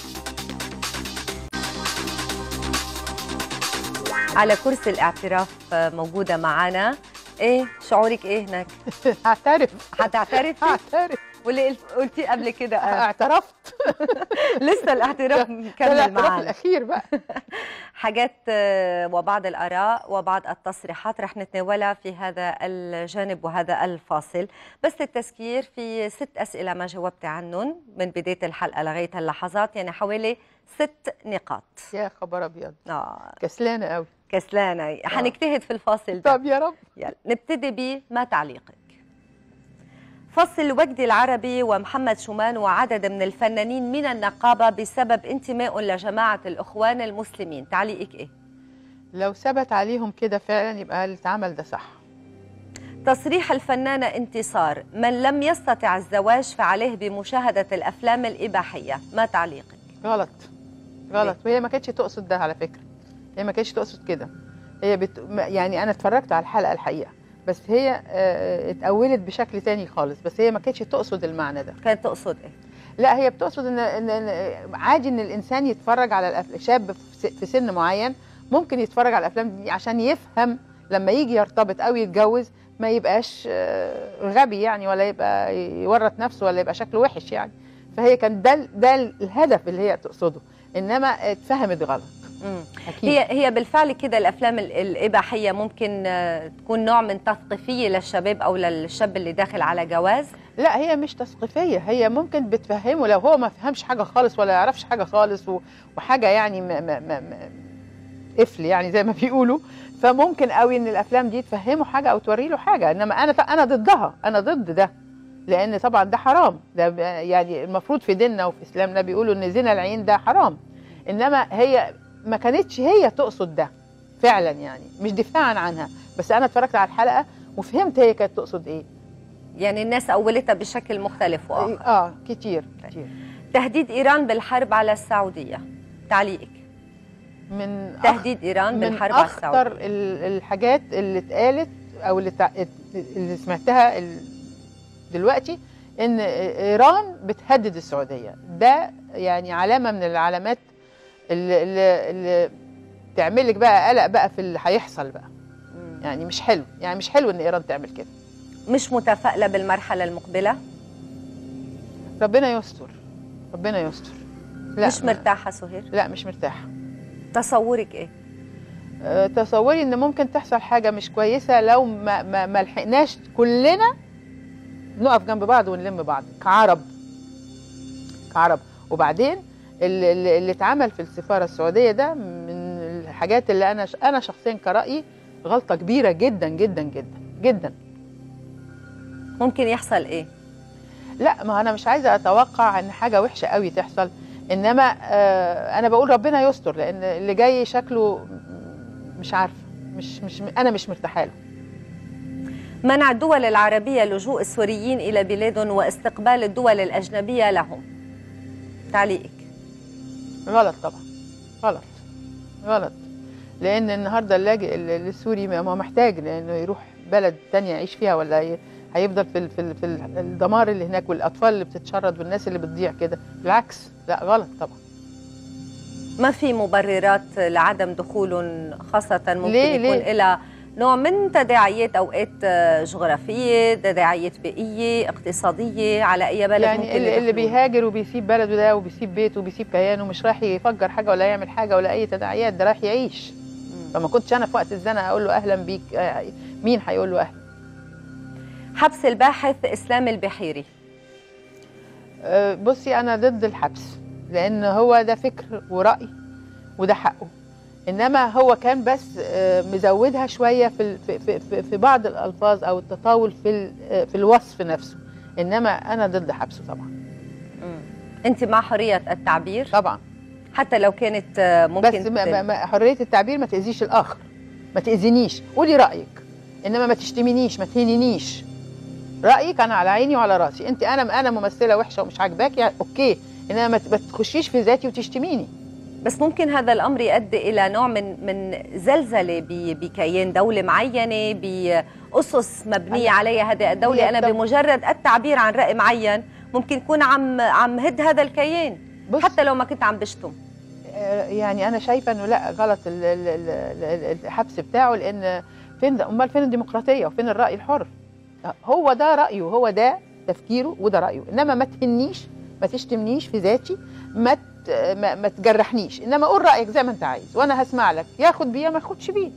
على كرسي الاعتراف موجوده معنا ايه شعورك ايه هناك هعترف حتعترفي هعترف واللي قلت- قلتيه قبل كده آه، اعترفت لسه الاعتراف ده مكمل الاعتراف معنا الاخير بقى حاجات آه، وبعض الآراء وبعض التصريحات رح نتناولها في هذا الجانب وهذا الفاصل بس التذكير في ست أسئلة ما جاوبت عنهم من بداية الحلقة لغاية اللحظات يعني حوالي ست نقاط يا خبر ابيض آه كسلانه قوي كسلانة حنجتهد في الفاصل ده طب يا رب يلا نبتدي بما تعليقك فصل وجدي العربي ومحمد شومان وعدد من الفنانين من النقابة بسبب انتمائهم لجماعة الإخوان المسلمين تعليقك إيه؟ لو ثبت عليهم كده فعلا يبقى اللي اتعمل ده صح تصريح الفنانة انتصار من لم يستطع الزواج فعليه بمشاهدة الأفلام الإباحية ما تعليقك؟ غلط غلط وهي ما كانتش تقصد ده على فكره هي ما كانتش تقصد كده هي بت... ما- يعني انا اتفرجت على الحلقه الحقيقه بس هي آه، اتأولت بشكل تاني خالص بس هي ما كانتش تقصد المعنى ده كانت تقصد ايه لا هي بتقصد ان ان إن عادي ان الانسان يتفرج على الأف... شاب في س- في سن معين ممكن يتفرج على الافلام دي عشان يفهم لما يجي يرتبط او يتجوز ما يبقاش آه، غبي يعني ولا يبقى يورط نفسه ولا يبقى شكله وحش يعني فهي كان ده ال- ده الهدف اللي هي تقصده انما اتفهمت غلط مم. اكيد هي هي بالفعل كده الافلام ال- الاباحيه ممكن آه، تكون نوع من تثقيفيه للشباب او للشاب اللي داخل على جواز لا هي مش تثقيفيه هي ممكن بتفهمه لو هو ما فهمش حاجه خالص ولا يعرفش حاجه خالص و- وحاجه يعني ما ما ما ما قفل يعني زي ما بيقولوا فممكن قوي ان الافلام دي تفهمه حاجه او توري له حاجه انما انا انا ضدها انا ضد ده لان طبعا ده حرام ده ب- يعني المفروض في ديننا وفي اسلامنا بيقولوا ان زنا العين ده حرام انما هي ما كانتش هي تقصد ده فعلا يعني مش دفاعا عنها بس انا اتفرجت على الحلقه وفهمت هي كانت تقصد ايه يعني الناس اولتها بشكل مختلف واخر اه كتير كتير تهديد ايران بالحرب على السعوديه تعليقك من تهديد ايران من بالحرب على اخطر السعوديه ال- الحاجات اللي اتقالت او اللي, تع... اللي سمعتها ال... دلوقتي ان ايران بتهدد السعوديه ده يعني علامه من العلامات اللي, اللي, اللي تعمل لك بقى قلق بقى في اللي هيحصل بقى مم. يعني مش حلو يعني مش حلو ان ايران تعمل كده مش متفائله بالمرحله المقبله ربنا يستر ربنا يستر لا مش مرتاحه سهير لا مش مرتاحه تصورك ايه أه، تصوري ان ممكن تحصل حاجه مش كويسه لو ما ما, ما لحقناش كلنا نقف جنب بعض ونلم بعض كعرب كعرب وبعدين اللي, اللي اللي اتعمل في السفاره السعوديه ده من الحاجات اللي انا انا شخصيا كرايي غلطه كبيره جدا جدا جدا جدا ممكن يحصل ايه لا ما انا مش عايزه اتوقع ان حاجه وحشه قوي تحصل انما آه انا بقول ربنا يستر لان اللي جاي شكله مش عارفه مش مش انا مش مرتاحه له منع الدول العربيه لجوء السوريين الى بلادهم واستقبال الدول الاجنبيه لهم تعليقك غلط طبعا غلط غلط لان النهارده اللاجئ ال- السوري ما ما هو محتاج لانه يروح بلد تانية يعيش فيها ولا ي- هيفضل في ال- في ال- في ال- الدمار اللي هناك والاطفال اللي بتتشرد والناس اللي بتضيع كده بالعكس لا غلط طبعا ما في مبررات لعدم دخولهم خاصة ممكن ليه- يكون ليه؟ لها نوع من تداعيات أوقات آه، جغرافية تداعيات بيئية اقتصادية على أي بلد ممكن يعني اللي, اللي يدخلون. بيهاجر وبيسيب بلده ده وبيسيب بيته وبيسيب كيانه مش رايح يفجر حاجه ولا يعمل حاجه ولا اي تداعيات ده رايح يعيش مم. فما كنتش انا في وقت الزنقه اقول له اهلا بيك آه، مين هيقول له اهلا حبس الباحث إسلام البحيري آه، بصي انا ضد الحبس لان هو ده فكر وراي وده حقه انما هو كان بس آه، مزودها شويه في ال- في- في في- في بعض الالفاظ او التطاول في ال- آه، في الوصف نفسه انما انا ضد حبسه طبعا مم. أنت مع حرية التعبير طبعا حتى لو كانت آه، ممكن بس ما تل- ما ما حريه التعبير ما تاذيش الاخر ما تاذينيش قولي رايك انما ما تشتمنيش ما تهينينيش رايك انا على عيني وعلى راسي انت انا انا ممثله وحشه ومش عاجباك يعني اوكي انما ما ت- ما تخشيش في ذاتي وتشتميني بس ممكن هذا الامر يؤدي الى نوع من من زلزله ب- بكيان دوله معينه باسس مبنيه أنا- عليها هذه الدوله هي انا طب- بمجرد التعبير عن راي معين ممكن يكون عم عم هد هذا الكيان بص حتى لو ما كنت عم بشتم آه، يعني انا شايفه انه لا غلط ال- ال- ال- ال- الحبس بتاعه لان فين ده- امال فين الديمقراطيه وفين الراي الحر هو ده رايه هو ده تفكيره وده رايه انما ما تهنيش ما تشتمنيش في ذاتي ما ت- ما, ما تجرحنيش انما قول رايك زي ما انت عايز وانا هسمع لك ياخد بيه ما ياخدش بيه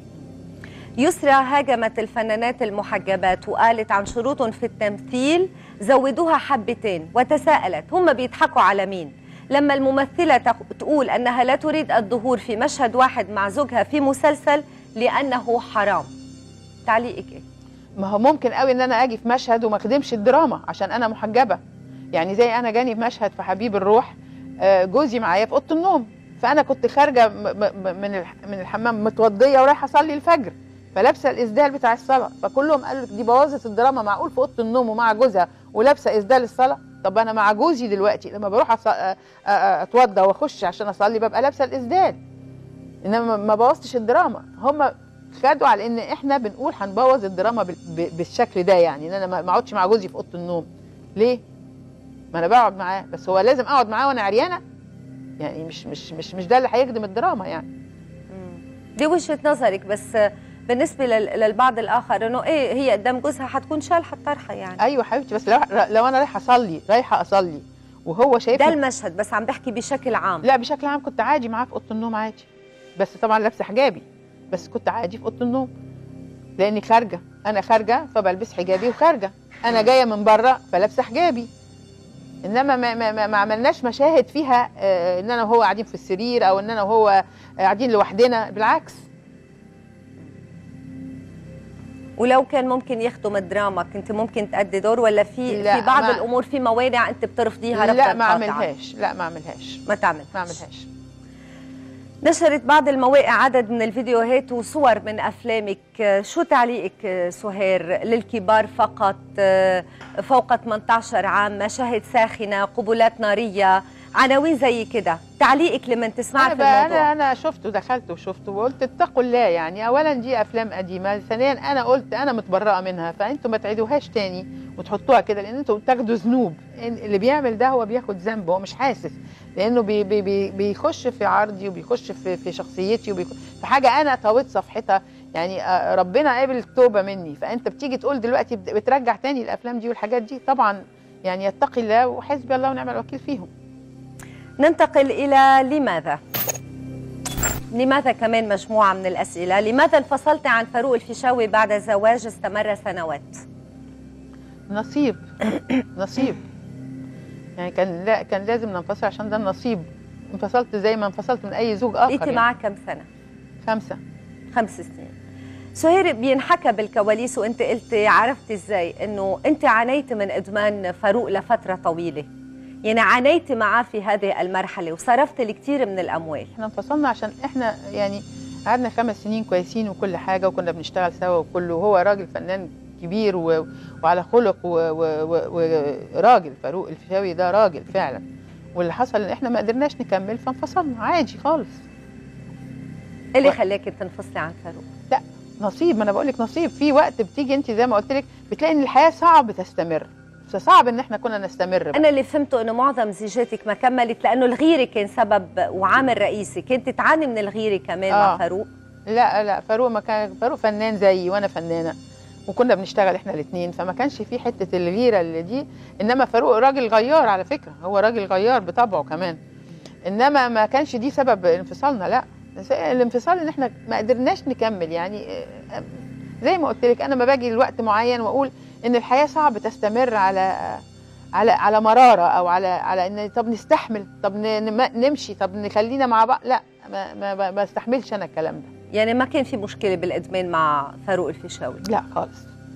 يسرى هاجمت الفنانات المحجبات وقالت عن شروطهم في التمثيل زودوها حبتين وتساءلت هم بيضحكوا على مين لما الممثلة تق- تقول أنها لا تريد الظهور في مشهد واحد مع زوجها في مسلسل لأنه حرام تعليقك إيه؟ ما هو ممكن قوي ان انا اجي في مشهد وما اخدمش الدراما عشان انا محجبه يعني زي انا جاني في مشهد في حبيب الروح آه، جوزي معايا في اوضه النوم فانا كنت خارجه م- م- من الح- من الحمام متوضيه ورايحه اصلي الفجر فلابسه الاسدال بتاع الصلاه فكلهم قالوا دي بوظت الدراما معقول في اوضه النوم ومع جوزها ولابسه اسدال الصلاه طب انا مع جوزي دلوقتي لما بروح أص... أ- أ- اتوضى واخش عشان اصلي ببقى لابسه الاسدال انما ما- ما بوظتش الدراما هم خدوا على ان احنا بنقول هنبوظ الدراما بال- ب- بالشكل ده يعني ان انا ما ما اقعدش مع جوزي في اوضه النوم ليه ما انا بقعد معاه بس هو لازم اقعد معاه وانا عريانه يعني مش مش مش مش ده اللي هيخدم الدراما يعني مم. دي وجهه نظرك بس بالنسبه لل- للبعض الاخر انه ايه هي قدام جوزها حتكون شالحه الطرحه يعني ايوه حبيبتي بس لو لو انا رايحه اصلي رايحه اصلي وهو شايف ده المشهد بس عم بحكي بشكل عام لا بشكل عام كنت عادي معاه في اوضه النوم عادي بس طبعا لابسه حجابي بس كنت عادي في اوضه النوم لاني خارجه انا خارجه فبلبس حجابي وخارجه انا جايه من بره فلابسه حجابي انما ما, ما, ما, ما عملناش مشاهد فيها آه، ان انا وهو قاعدين في السرير او ان انا وهو قاعدين لوحدنا بالعكس ولو كان ممكن يخدم الدراما كنت ممكن تأدي دور ولا في لا، في بعض ما- الامور في موانع انت بترفضيها لا رفضا ما قاطعا اعملهاش لا ما اعملهاش ما تعمل ما اعملهاش نشرت بعض المواقع عدد من الفيديوهات وصور من افلامك آه، شو تعليقك آه، سهير للكبار فقط آه، فوق 18 عام مشاهد ساخنه قبلات ناريه عناوين زي كده تعليقك لمن تسمع انا في بقى الموضوع انا انا شفته دخلت وشفته وقلت اتقوا الله يعني اولا دي افلام قديمه ثانيا انا قلت انا متبرئه منها فانتوا ما تعيدوهاش تاني وتحطوها كده لان انتوا بتاخدوا ذنوب إن- اللي بيعمل ده هو بياخد ذنب هو مش حاسس لانه بي بي بي بيخش في عرضي وبيخش في في شخصيتي وبيخش في حاجه انا طويت صفحتها يعني آه، ربنا قابل التوبه مني فانت بتيجي تقول دلوقتي بت- بترجع تاني الافلام دي والحاجات دي طبعا يعني يتقي الله وحسبي الله ونعم الوكيل فيهم ننتقل الى لماذا لماذا كمان مجموعه من الاسئله لماذا انفصلت عن فاروق الفيشاوي بعد زواج استمر سنوات نصيب نصيب يعني كان لا كان لازم ننفصل عشان ده النصيب انفصلت زي ما انفصلت من اي زوج اخر بقيتي يعني. معه كم سنه خمسه خمس سنين سهير بينحكى بالكواليس وانت قلتي عرفتي ازاي انه انت عانيتي من ادمان فاروق لفتره طويله يعني عانيتي معاه في هذه المرحله وصرفت الكثير من الاموال احنا انفصلنا عشان احنا يعني قعدنا خمس سنين كويسين وكل حاجه وكنا بنشتغل سوا وكله وهو راجل فنان كبير و... وعلى خلق وراجل و... و... وراجل فاروق الفيشاوي ده راجل فعلا واللي حصل ان احنا ما قدرناش نكمل فانفصلنا عادي خالص إيه اللي و- خلاك تنفصلي عن فاروق نصيب ما انا بقول لك نصيب في وقت بتيجي انت زي ما قلت لك بتلاقي ان الحياه صعب تستمر فصعب ان احنا كنا نستمر بقى. انا اللي فهمته انه معظم زيجاتك ما كملت لانه الغيره كان سبب وعامل رئيسي كنت تعاني من الغيره كمان مع آه. فاروق لا لا فاروق ما كان فاروق فنان زيي وانا فنانه وكنا بنشتغل احنا الاثنين فما كانش في حته الغيره اللي دي انما فاروق راجل غيار على فكره هو راجل غيار بطبعه كمان انما ما كانش دي سبب انفصالنا لا الانفصال ان احنا ما قدرناش نكمل يعني آه، زي ما قلت لك انا ما باجي لوقت معين واقول ان الحياه صعب تستمر على على على مراره او على على ان طب نستحمل طب ن- نم- نمشي طب نخلينا مع بعض لا ما ما ما- ما استحملش انا الكلام ده يعني ما كان في مشكله بالادمان مع فاروق الفيشاوي لا خالص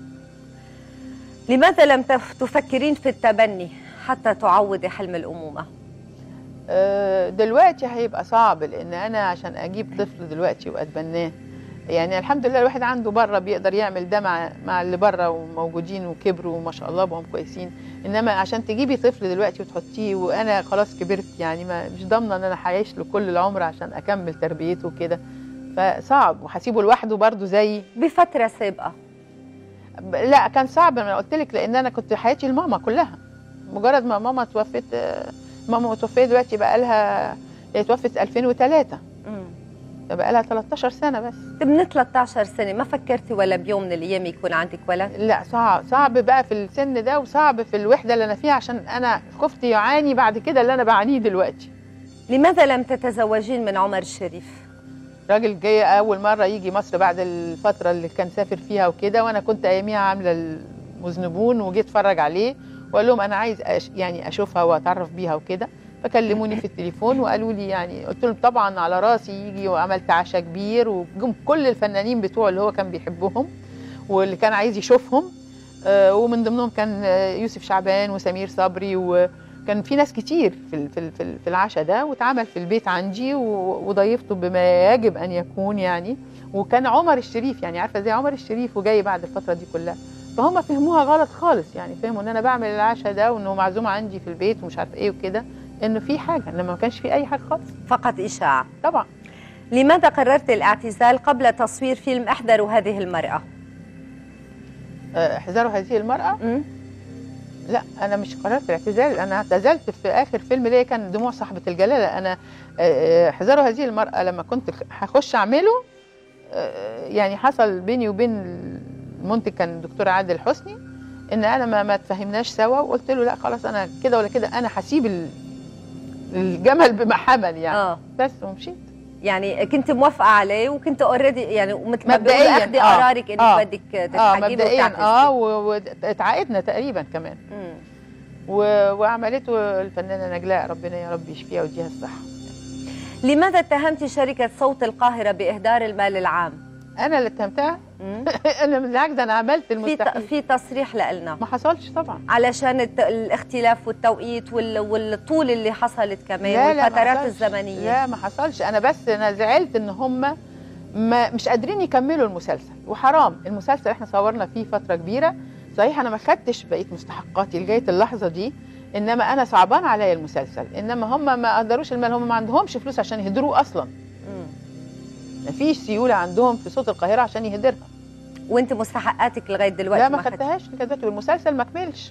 لماذا لم تف- تفكرين في التبني حتى تعوضي حلم الامومه آه، دلوقتي هيبقى صعب لان انا عشان اجيب طفل دلوقتي واتبناه يعني الحمد لله الواحد عنده بره بيقدر يعمل ده مع مع اللي بره وموجودين وكبروا وما شاء الله بقوا كويسين انما عشان تجيبي طفل دلوقتي وتحطيه وانا خلاص كبرت يعني ما مش ضامنه ان انا هعيش له كل العمر عشان اكمل تربيته كده فصعب وهسيبه لوحده برضه زيي بفتره سابقه ب- لا كان صعب انا قلت لك لان انا كنت حياتي لماما كلها مجرد ما ماما توفت آه، ماما متوفيه دلوقتي بقى لها هي توفت 2003 مم. فبقى لها 13 سنه بس طب من 13 سنه ما فكرتي ولا بيوم من الايام يكون عندك ولد لا صعب صعب بقى في السن ده وصعب في الوحده اللي انا فيها عشان انا خفت يعاني بعد كده اللي انا بعانيه دلوقتي لماذا لم تتزوجين من عمر الشريف راجل جاي اول مره يجي مصر بعد الفتره اللي كان سافر فيها وكده وانا كنت اياميها عامله المذنبون وجيت اتفرج عليه وقال لهم انا عايز أش يعني اشوفها واتعرف بيها وكده فكلموني في التليفون وقالوا لي يعني قلت لهم طبعا على راسي يجي وعملت عشاء كبير وجم كل الفنانين بتوعه اللي هو كان بيحبهم واللي كان عايز يشوفهم آه، ومن ضمنهم كان آه، يوسف شعبان وسمير صبري وكان في ناس كتير في ال- في ال- في ال- في العشاء ده واتعمل في البيت عندي و- وضيفته بما يجب ان يكون يعني وكان عمر الشريف يعني عارفه زي عمر الشريف وجاي بعد الفتره دي كلها فهم فهموها غلط خالص يعني فهموا ان انا بعمل العشاء ده وانه معزومه عندي في البيت ومش عارفه ايه وكده انه في حاجه انما ما كانش في اي حاجه خالص فقط إشاعة طبعا لماذا قررت الاعتزال قبل تصوير فيلم احذروا هذه المرأة؟ آه، احذروا هذه المراه مم؟ لا انا مش قررت الاعتزال انا اعتزلت في اخر فيلم ليا كان دموع صاحبه الجلاله انا آه، احذروا هذه المراه لما كنت هخش اعمله آه، يعني حصل بيني وبين المنتج كان الدكتور عادل حسني ان انا ما ما تفهمناش سوا وقلت له لا خلاص انا كده ولا كده انا هسيب ال- الجمل بما حمل يعني اه بس ومشيت يعني كنت موافقة عليه وكنت اوريدي يعني مثل ما بيقولوا مبدئياً، اخذي آه، قرارك انك آه، بدك اه تتحجبي مبدئيا وتعتزلي اه و- واتعاقدنا تقريبا كمان مم. و- وعملته الفنانه نجلاء ربنا يا رب يشفيها ويديها الصحه لماذا اتهمت شركة صوت القاهرة بإهدار المال العام؟ انا اللي اتهمتها مم؟ انا بالعكس انا عملت في ت- المستحيل في تصريح لنا ما حصلش طبعا علشان الت- الاختلاف والتوقيت وال- والطول اللي حصلت كمان لا لا ما والفترات حصلش. الزمنية لا ما حصلش انا بس انا زعلت ان هم ما مش قادرين يكملوا المسلسل وحرام المسلسل احنا صورنا فيه فتره كبيره صحيح انا ما خدتش بقيه مستحقاتي لغايه اللحظه دي انما انا صعبان عليا المسلسل انما هم ما قدروش المال هم ما عندهمش فلوس عشان يهدروه اصلا مم. ما فيش سيوله عندهم في صوت القاهره عشان يهدرها وانت مستحقاتك لغاية دلوقتي لا ما خدتي. خدتهاش لغايه والمسلسل ما كملش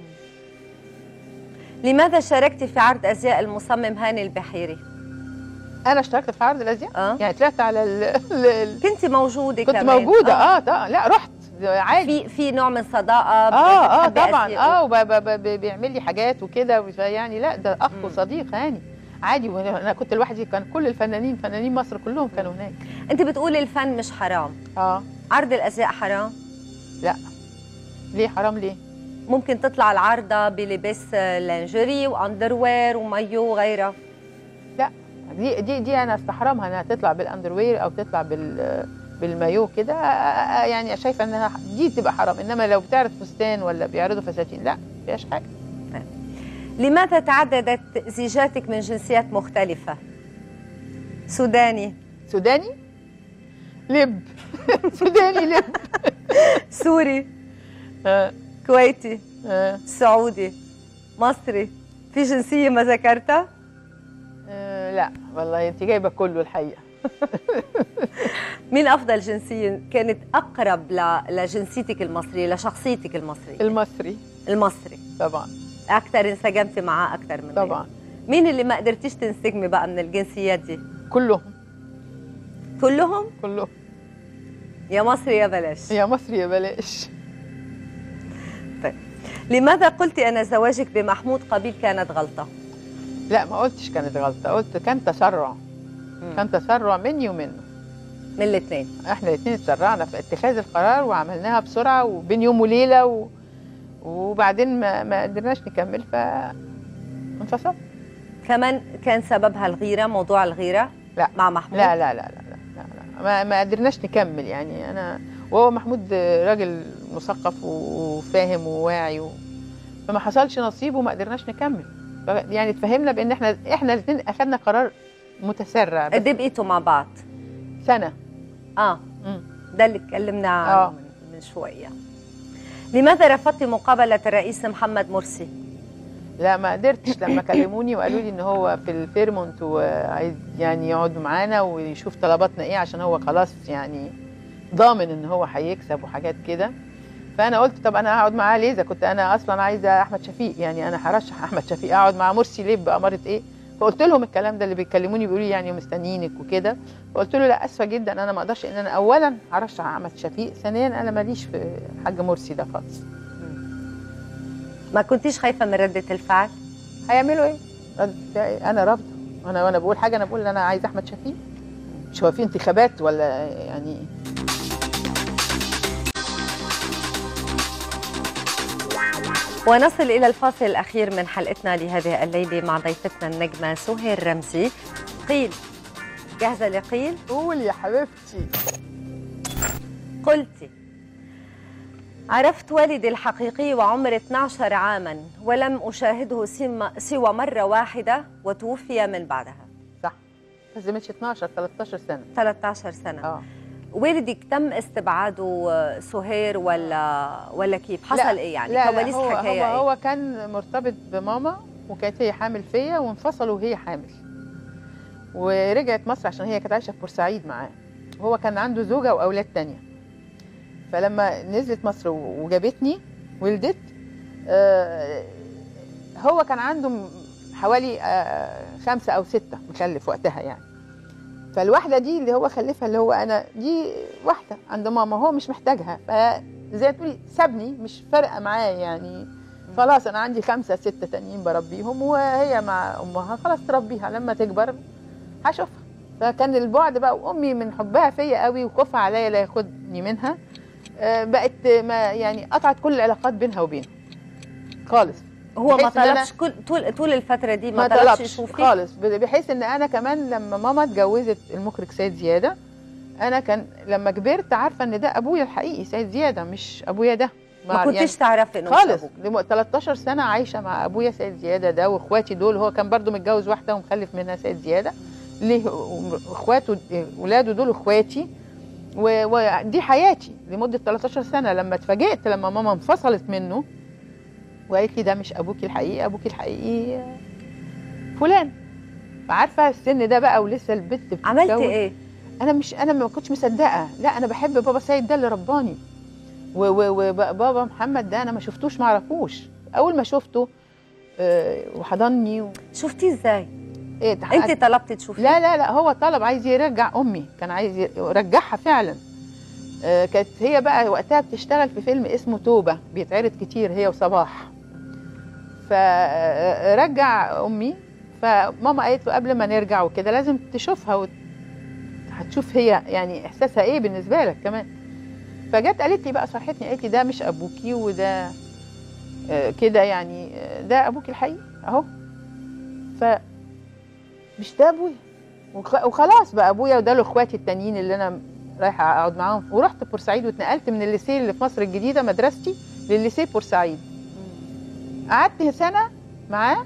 لماذا شاركت في عرض ازياء المصمم هاني البحيري؟ انا اشتركت في عرض الازياء اه يعني طلعت على ال... ال... ال... كنت موجوده كنت كمان موجوده اه, طبعا لا رحت عادي في في نوع من صداقه اه اه بتحبي طبعا أزياء. اه وب- ب- ب- بيعمل لي حاجات وكده يعني لا ده اخ مم. وصديق يعني عادي وانا كنت لوحدي كان كل الفنانين فنانين مصر كلهم كانوا هناك انت بتقولي الفن مش حرام اه عرض الازياء حرام ليه حرام ليه ممكن تطلع العارضه بلبس لانجري واندروير ومايو وغيرها دي دي دي انا استحرمها انها تطلع بالاندروير او تطلع بال بالمايو كده آه، آه، يعني شايفه انها دي تبقى حرام انما لو بتعرض فستان ولا بيعرضوا فساتين لا ما فيهاش حاجه لماذا تعددت زيجاتك من جنسيات مختلفه سوداني سوداني لب سوداني لب سوري آه، كويتي آه، سعودي مصري في جنسيه ما ذكرتها آه، لا والله انت جايبه كله الحقيقه مين افضل جنسيه كانت اقرب ل- لجنسيتك المصريه لشخصيتك المصريه المصري المصري طبعا اكثر انسجمتي معاه اكثر من غيره. طبعا مين اللي ما قدرتيش تنسجمي بقى من الجنسيات دي كلهم كلهم كلهم يا مصري يا بلاش يا مصري يا بلاش لماذا قلت ان زواجك بمحمود قبيل كانت غلطه لا ما قلتش كانت غلطه قلت كان تسرع كان تسرع مني ومنه من الاثنين احنا الاثنين اتسرعنا في اتخاذ القرار وعملناها بسرعه وبين يوم وليله و... وبعدين ما, ما قدرناش نكمل ف انفصلت كمان كان سببها الغيره موضوع الغيره لا. مع محمود لا لا لا لا لا, لا, لا. ما, ما قدرناش نكمل يعني انا وهو محمود راجل مثقف وفاهم وواعي و... فما حصلش نصيب وما قدرناش نكمل ف- يعني اتفهمنا بان احنا احنا الاثنين اخذنا قرار متسرع بس قد ايه بقيتوا مع بعض سنه اه مم. ده اللي اتكلمنا عنه آه. من, من شويه لماذا رفضتي مقابله الرئيس محمد مرسي لا ما قدرتش لما كلموني وقالوا لي ان هو في الفيرمونت وعايز يعني يقعد معانا ويشوف طلباتنا ايه عشان هو خلاص يعني ضامن ان هو هيكسب وحاجات كده فانا قلت طب انا هقعد معاه ليه اذا كنت انا اصلا عايزه احمد شفيق يعني انا هرشح احمد شفيق اقعد مع مرسي ليه باماره ايه فقلت لهم الكلام ده اللي بيكلموني بيقولوا لي يعني مستنيينك وكده فقلت له لا اسفه جدا انا ما اقدرش ان انا اولا هرشح احمد شفيق ثانيا انا ماليش في حاج مرسي ده خالص ما كنتيش خايفه من رده الفعل هيعملوا ايه؟ رد فعل- انا رافضه انا وانا بقول حاجه انا بقول ان انا عايز احمد شفيق مش هو في انتخابات ولا يعني ونصل إلى الفاصل الأخير من حلقتنا لهذه الليلة مع ضيفتنا النجمة سهير رمزي قيل جاهزة لقيل؟ قول يا حبيبتي قلتي عرفت والدي الحقيقي وعمر 12 عاما ولم أشاهده سم- سوى مرة واحدة وتوفي من بعدها صح بس دي مش 12 13 سنه 13 سنة اه والدك تم استبعاده آه، سهير ولا ولا كيف حصل لا، ايه يعني لا كواليس لا هو حكايه هو, ايه هو كان مرتبط بماما وكانت هي حامل فيا وانفصلوا وهي حامل ورجعت مصر عشان هي كانت عايشه في بورسعيد معاه وهو كان عنده زوجه واولاد تانية فلما نزلت مصر و- وجابتني ولدت آه، هو كان عنده م- حوالي آه، خمسة أو ستة مخلف وقتها يعني فالواحدة دي اللي هو خلفها اللي هو أنا دي واحدة عند ماما هو مش محتاجها فزي ما تقولي سابني مش فارقة معاه يعني خلاص أنا عندي خمسة ستة تانيين بربيهم وهي مع أمها خلاص تربيها لما تكبر هشوفها فكان البعد بقى وأمي من حبها فيا قوي وخوفها عليا لا ياخدني منها آه، بقت ما يعني قطعت كل العلاقات بينها وبينه خالص هو ما بحيث إن أنا- طلبش كل طول طول الفتره دي ما, ما طلبش طلبش يشوفك خالص بحيث ان انا كمان لما ماما اتجوزت المخرج سيد زياده انا كان لما كبرت عارفه ان ده ابويا الحقيقي سيد زياده مش ابويا ده ما كنتش تعرفي انه مش خالص أبوك. لم- 13 سنه عايشه مع ابويا سيد زياده ده واخواتي دول هو كان برضو متجوز واحده ومخلف منها سيد زياده ليه اخواته ولاده دول اخواتي و- ودي حياتي لمده 13 سنه لما اتفاجئت لما ماما انفصلت منه وقالت لي ده مش ابوكي الحقيقي ابوكي الحقيقي فلان عارفه السن ده بقى ولسه البت بتتكون. عملتي ايه؟ انا مش انا ما كنتش مصدقه لا انا بحب بابا سيد ده اللي رباني وبابا محمد ده انا ما شفتوش ما اعرفوش اول ما شفته آه، وحضني و... شفتيه ازاي؟ ايه تح- انت طلبتي تشوفيه؟ لا لا لا هو طلب عايز يرجع امي كان عايز يرجعها فعلا آه، كانت هي بقى وقتها بتشتغل في فيلم اسمه توبه بيتعرض كتير هي وصباح فرجع امي فماما قالت له قبل ما نرجع وكده لازم تشوفها وت... هتشوف هي يعني احساسها ايه بالنسبه لك كمان فجت قالت لي بقى صحتني قالت لي ده مش ابوكي وده آه، كده يعني آه، ده ابوكي الحقيقي اهو ف مش ده ابويا وخ- وخلاص بقى ابويا وده له اخواتي التانيين اللي انا رايحه اقعد معاهم ورحت بورسعيد واتنقلت من الليسيه اللي في مصر الجديده مدرستي للليسيه بورسعيد قعدت سنه معاه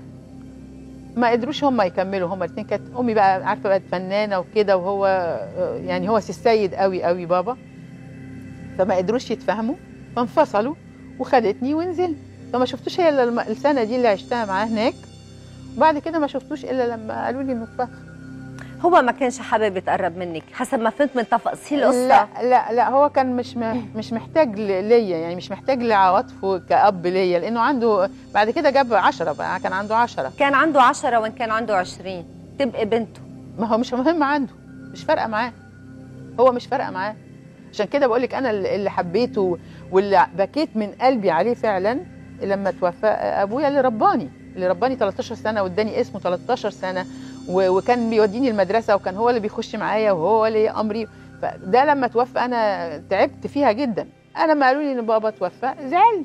ما قدروش هم يكملوا هم الاثنين كانت امي بقى عارفه بقت فنانه وكده وهو آه، يعني هو سي السيد قوي قوي بابا فما قدروش يتفاهموا فانفصلوا وخدتني ونزلت فما شفتوش هي الا الم- السنه دي اللي عشتها معاه هناك وبعد كده ما شفتوش الا لما قالوا لي انه اتفخ هو ما كانش حابب يتقرب منك حسب ما فهمت من تفاصيل القصه لا لا لا هو كان مش م- مش محتاج ل- ليا يعني مش محتاج لعواطفه كأب ليا لأنه عنده بعد كده جاب عشرة بقى كان عنده عشرة كان عنده عشرة وان كان عنده عشرين تبقي بنته ما هو مش مهم عنده مش فارقة معاه هو مش فارقة معاه عشان كده بقول لك أنا اللي اللي حبيته واللي بكيت من قلبي عليه فعلا لما توفى أبويا اللي رباني اللي رباني 13 سنة واداني اسمه 13 سنة و- وكان بيوديني المدرسة وكان هو اللي بيخش معايا وهو اللي أمري فده لما توفى أنا تعبت فيها جدا أنا ما قالوا لي إن بابا توفى زعلت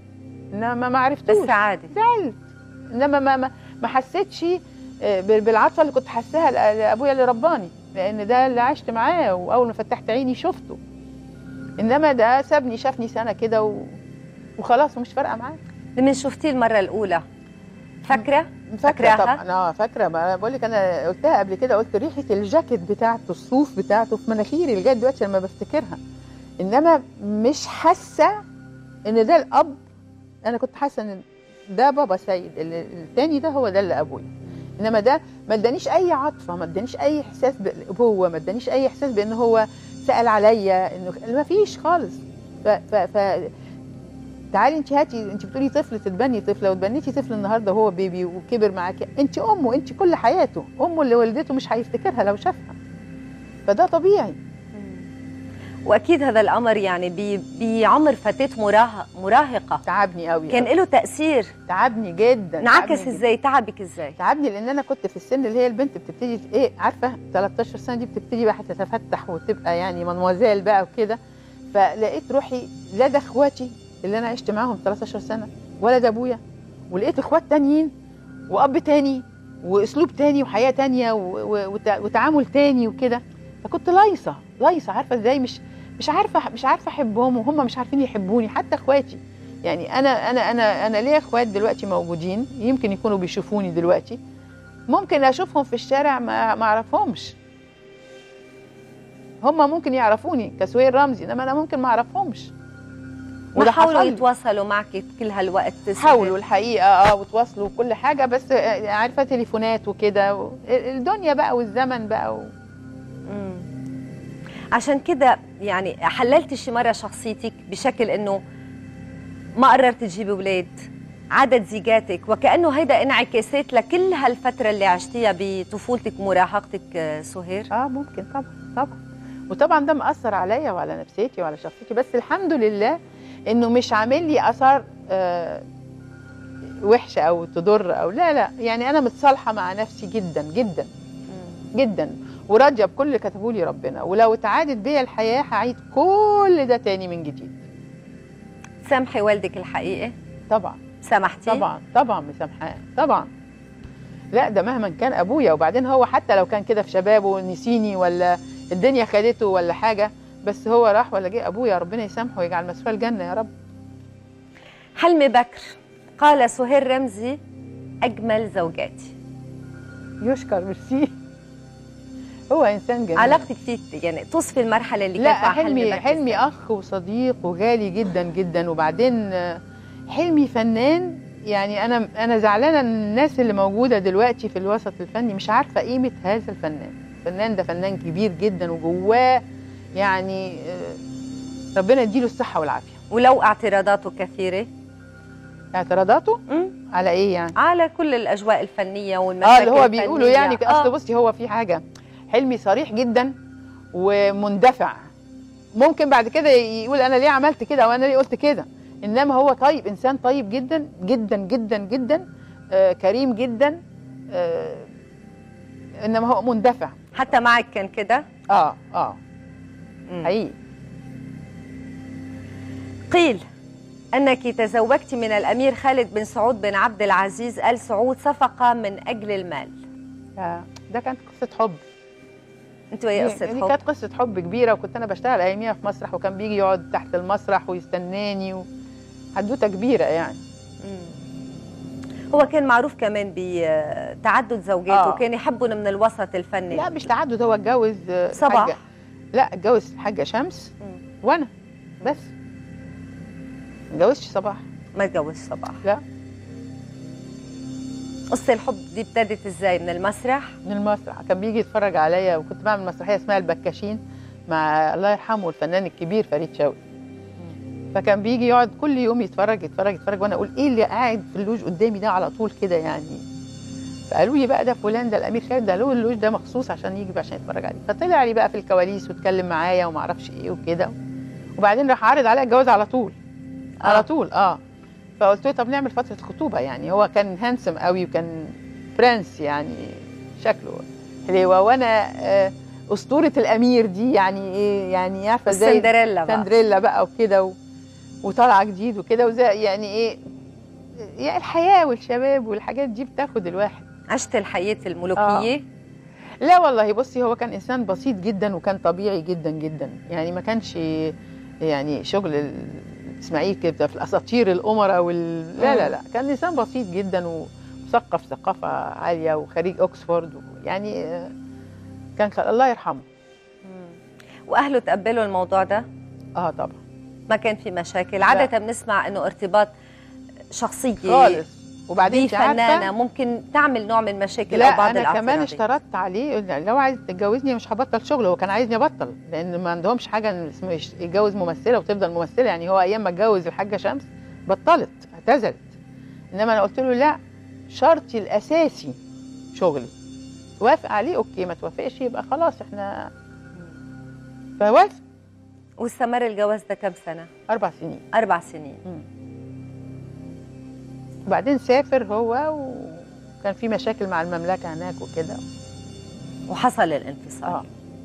إنما ما عرفتوش بس عادي زعلت انما ما ما, ما حسيتش آه، بال- بالعطفه اللي كنت حاساها لأ- لابويا اللي رباني لان ده اللي عشت معاه واول ما فتحت عيني شفته انما ده سابني شافني سنه كده و... وخلاص ومش فارقه معاه لمن شفتيه المرة الأولى فاكرة؟ فاكره فاكراها؟ طبعا اه فاكره ما بقول لك انا قلتها قبل كده قلت ريحه الجاكيت بتاعته الصوف بتاعته في مناخيري لغايه دلوقتي لما بفتكرها انما مش حاسه ان ده الاب انا كنت حاسه ان ده بابا سيد اللي- التاني ده هو ده اللي ابويا انما ده ما ادانيش اي عاطفه ما ادانيش اي احساس بالابوه ما ادانيش اي احساس بان هو سال عليا انه ما فيش خالص ف, ف, ف تعالي انت هاتي انت بتقولي طفل تتبني طفل لو اتبنيتي طفل النهارده وهو بيبي وكبر معاكي انت امه انت كل حياته امه اللي ولدته مش هيفتكرها لو شافها فده طبيعي وأكيد هذا الأمر يعني ب- بعمر فتاة مراه- مراهقة تعبني قوي كان له تأثير تعبني جدا انعكس تعبني جداً. ازاي تعبك ازاي تعبني لان انا كنت في السن اللي هي البنت بتبتدي ت- ايه عارفه 13 سنه دي بتبتدي بقى تتفتح وتبقى يعني منوزال بقى وكده فلقيت روحي لا ده اخواتي اللي انا عشت معاهم 13 سنه ولا ده ابويا ولقيت اخوات تانيين واب تاني واسلوب تاني وحياه تانيه و- و- وت- وتعامل تاني وكده فكنت لايصه لايصه عارفه ازاي مش مش عارفه مش عارفه احبهم وهم مش عارفين يحبوني حتى اخواتي يعني انا انا انا انا ليا اخوات دلوقتي موجودين يمكن يكونوا بيشوفوني دلوقتي ممكن اشوفهم في الشارع ما ما اعرفهمش هم ممكن يعرفوني كسهير رمزي انما انا ممكن ما اعرفهمش ما وده حاولوا حصل لي. يتواصلوا معك كل هالوقت حاولوا الحقيقه اه وتواصلوا وكل حاجه بس آه، عارفه تليفونات وكده و- الدنيا بقى والزمن بقى و... مم. عشان كده يعني حللت شي مره شخصيتك بشكل انه ما قررت تجيبي اولاد عدد زيجاتك وكانه هيدا انعكاسات لكل هالفتره اللي عشتيها بطفولتك ومراهقتك آه، سهير اه ممكن طبعا طبعا وطبعا ده مأثر عليا وعلى نفسيتي وعلى شخصيتي بس الحمد لله انه مش عامل لي اثار آه وحشه او تضر او لا لا يعني انا متصالحه مع نفسي جدا جدا جدا وراضيه بكل اللي كتبه لي ربنا ولو اتعادت بيا الحياه هعيد كل ده تاني من جديد سامحي والدك الحقيقي طبعا سامحتي طبعا طبعا مسامحاه طبعا لا ده مهما كان ابويا وبعدين هو حتى لو كان كده في شبابه نسيني ولا الدنيا خدته ولا حاجه بس هو راح ولا جه ابويا ربنا يسامحه ويجعل مسواه الجنه يا رب حلمي بكر قال سهير رمزي اجمل زوجاتي يشكر ميرسي هو انسان جميل علاقتك فيه يعني توصفي المرحله اللي لا كانت مع حلمي حلمي بكر حلمي إزاي؟ اخ وصديق وغالي جدا جدا وبعدين آه، حلمي فنان يعني انا انا زعلانه ان الناس اللي موجوده دلوقتي في الوسط الفني مش عارفه قيمه هذا الفنان الفنان ده فنان كبير جدا وجواه يعني آه، ربنا يديله الصحه والعافيه ولو اعتراضاته كثيره اعتراضاته مم. على ايه يعني على كل الاجواء الفنيه والمشاكل اه اللي هو بيقولوا الفنية. يعني آه. اصل بصي هو في حاجه حلمي صريح جدا ومندفع ممكن بعد كده يقول انا ليه عملت كده او انا ليه قلت كده انما هو طيب انسان طيب جدا جدا جدا جدا آه كريم جدا آه انما هو مندفع حتى معك كان كده اه اه مم. حقيقي قيل أنك تزوجت من الأمير خالد بن سعود بن عبد العزيز آل سعود صفقة من أجل المال آه، ده كانت قصه حب أنتوا إيه دي- قصة دي حب؟ كانت قصه حب كبيره وكنت انا بشتغل اياميها في مسرح وكان بيجي يقعد تحت المسرح ويستناني و... حدوته كبيره يعني مم. هو كان معروف كمان بتعدد زوجاته آه. وكان يحبهم من الوسط الفني لا مش تعدد هو اتجوز آه، صباح. حاجة- لا اتجوز حاجه شمس مم. وانا بس ما اتجوزش صباح ما تجوز صباح لا. قصة الحب دي ابتدت ازاي من المسرح؟ من المسرح كان بيجي يتفرج عليا وكنت بعمل مسرحيه اسمها البكاشين مع الله يرحمه الفنان الكبير فريد شوقي فكان بيجي يقعد كل يوم يتفرج يتفرج يتفرج وانا اقول ايه اللي قاعد في اللوج قدامي ده على طول كده يعني فقالوا لي بقى ده فلان ده الامير خالد ده له اللوج ده مخصوص عشان يجي عشان يتفرج عليه فطلع لي بقى في الكواليس واتكلم معايا وما اعرفش ايه وكده وبعدين راح عارض عليا الجواز على طول على آه. طول اه فقلت له طب نعمل فتره خطوبه يعني هو كان هانسم قوي وكان برنس يعني شكله حلوه وانا آه اسطوره الامير دي يعني ايه يعني عارفه زي سندريلا بقى سندريلا بقى وكده و... وطالعه جديد وكده وزي يعني ايه يعني الحياه والشباب والحاجات دي بتاخد الواحد عشت الحياة الملوكية لا والله بصي هو كان انسان بسيط جدا وكان طبيعي جدا جدا يعني ما كانش يعني شغل ال- اسماعيل كده في الاساطير الامراء وال... لا لا لا كان انسان بسيط جدا ومثقف ثقافه عاليه وخريج اوكسفورد يعني آه، كان خ... الله يرحمه مم. وأهله تقبلوا الموضوع ده؟ اه طبعا ما كان في مشاكل عادة بنسمع انه ارتباط شخصية خالص وبعدين انت بفنانة عارفه ممكن تعمل نوع من المشاكل لا او بعض انا كمان الاعتراضات اشترطت عليه لو عايز تتجوزني مش هبطل شغل هو كان عايزني ابطل لان ما عندهمش حاجه إن اسمه يش- يتجوز ممثله وتفضل ممثله يعني هو ايام ما اتجوز الحاجه شمس بطلت اعتزلت انما انا قلت له لا شرطي الاساسي شغلي توافق عليه اوكي ما توافقش يبقى خلاص احنا فوافق واستمر الجواز ده كم سنة؟ اربع سنين أربع سنين وبعدين سافر هو وكان في مشاكل مع المملكه هناك وكده وحصل الانفصال اه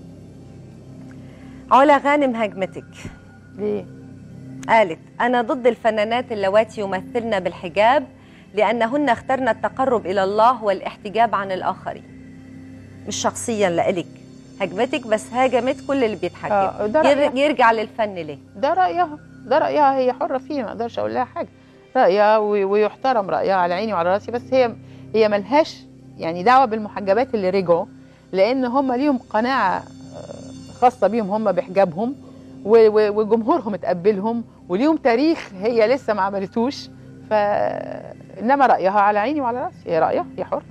علا غانم هاجمتك ليه؟ قالت أنا ضد الفنانات اللواتي يمثلن بالحجاب لأنهن اخترن التقرب إلى الله والاحتجاب عن الآخرين مش شخصيا لإلك هاجمتك بس هاجمت كل اللي بيتحجب اه ده ير- رأيها يرجع للفن ليه؟ ده رأيها ده رأيها هي حرة فيه ما اقدرش اقول لها حاجة رأيها و- ويحترم رأيها على عيني وعلى راسي بس هي هي ملهاش يعني دعوة بالمحجبات اللي رجعوا لأن هم ليهم قناعة آه، خاصه بيهم هم بحجابهم و- و- وجمهورهم اتقبلهم وليهم تاريخ هي لسه ما عملتوش ف انما رايها على عيني وعلى راسي هي رايها هي حر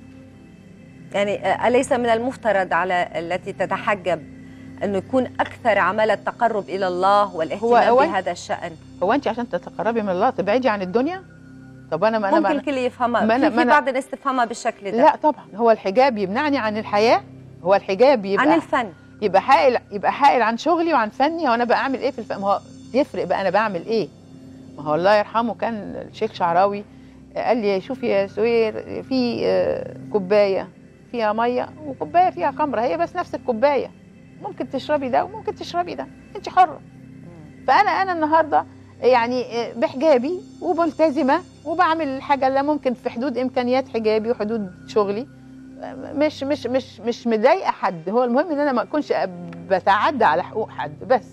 يعني أليس من المفترض على التي تتحجب أنه يكون أكثر عمل التقرب إلى الله والاهتمام هو- بهذا الشأن هو انت عشان تتقربي من الله تبعدي عن الدنيا طب انا ما انا ممكن ما الكل يفهمها ما أنا- في, ما في أنا- بعض الناس تفهمها بالشكل ده لا طبعا هو الحجاب يمنعني عن الحياه هو الحجاب يبقى عن الفن يبقى حائل يبقى حائل عن شغلي وعن فني وانا بعمل ايه في الفن ما هو يفرق بقى انا بعمل ايه ما هو الله يرحمه كان الشيخ شعراوي قال لي شوفي يا سوير في آه، كوبايه فيها ميه وكوبايه فيها خمره هي بس نفس الكوبايه ممكن تشربي ده وممكن تشربي ده انت حره فانا انا النهارده يعني آه، بحجابي وملتزمه وبعمل الحاجه اللي ممكن في حدود امكانيات حجابي وحدود شغلي آه، مش مش مش مش مضايقه حد هو المهم ان انا ما اكونش بتعدى على حقوق حد بس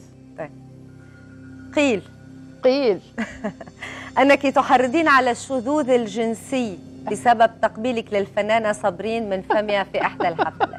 قيل قيل أنك تحرضين على الشذوذ الجنسي بسبب تقبيلك للفنانة صابرين من فمها في إحدى الحفلات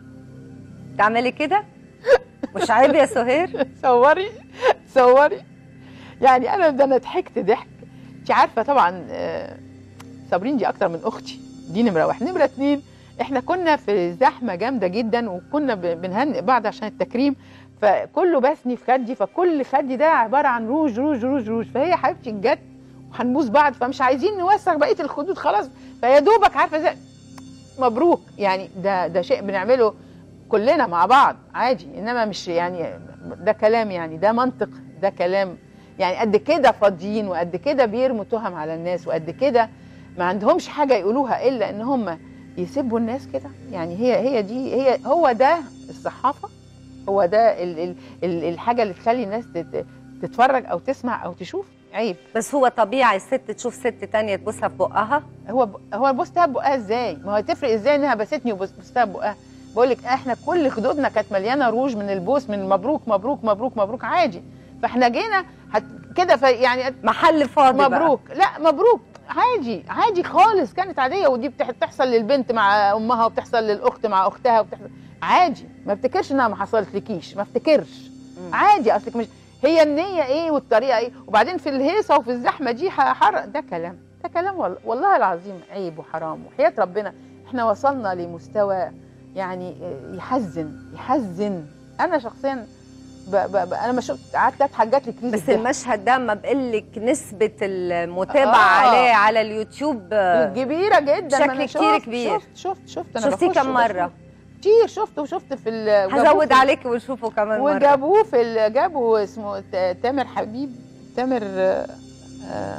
تعملي كده؟ مش عيب يا سهير؟ صوري صوري يعني انا ده انا ضحكت ضحك انت عارفه طبعا آه، صابرين دي اكتر من اختي دي نمره واحد نمره اتنين احنا كنا في زحمه جامده جدا وكنا ب- بنهنئ بعض عشان التكريم فكله بسني في خدي فكل خدي ده عباره عن روج روج روج روج فهي حبيبتي جت وهنبوس بعض فمش عايزين نوسخ بقيه الخدود خلاص فيا دوبك عارفه زي مبروك يعني ده ده شيء بنعمله كلنا مع بعض عادي انما مش يعني ده كلام يعني ده منطق ده كلام يعني قد كده فاضيين وقد كده بيرموا تهم على الناس وقد كده ما عندهمش حاجه يقولوها الا ان هم يسبوا الناس كده يعني هي هي دي هي هو ده الصحافه هو ده ال ال ال الحاجه اللي تخلي الناس تت- تتفرج او تسمع او تشوف عيب بس هو طبيعي الست تشوف ست تانية تبوسها في بقها هو ب... هو بوستها بقها ازاي؟ ما هو تفرق ازاي انها بستني وبوستها بقها؟ بقول لك احنا كل خدودنا كانت مليانه روج من البوس من مبروك مبروك مبروك مبروك عادي فاحنا جينا هت... كده في يعني محل فاضي بقى. مبروك لا مبروك عادي عادي خالص كانت عاديه ودي بتح- بتحصل للبنت مع امها وبتحصل للاخت مع اختها وبتحصل عادي ما افتكرش انها ما حصلت لكيش ما افتكرش مم. عادي اصلك مش هي النيه ايه والطريقه ايه وبعدين في الهيصه وفي الزحمه دي حر ده كلام ده كلام والله, والله العظيم عيب وحرام وحياه ربنا احنا وصلنا لمستوى يعني يحزن يحزن انا شخصيا ب ب ب انا ما شفت قعدت اضحك جات لي كريز بس الضحك. المشهد ده ما بقلك نسبة المتابعة آه. عليه على اليوتيوب آه، كبيره جدا ما بشكل أنا كتير شفت- كبير. شفت شفت شفت انا شفتيه بخش كم مرة؟ وبشوف. كتير شفته وشفت في ال- وجابوه هزود في- عليك ونشوفه كمان مرة وجابوه في ال- جابوا اسمه ت- تامر حبيب تامر آه، آه،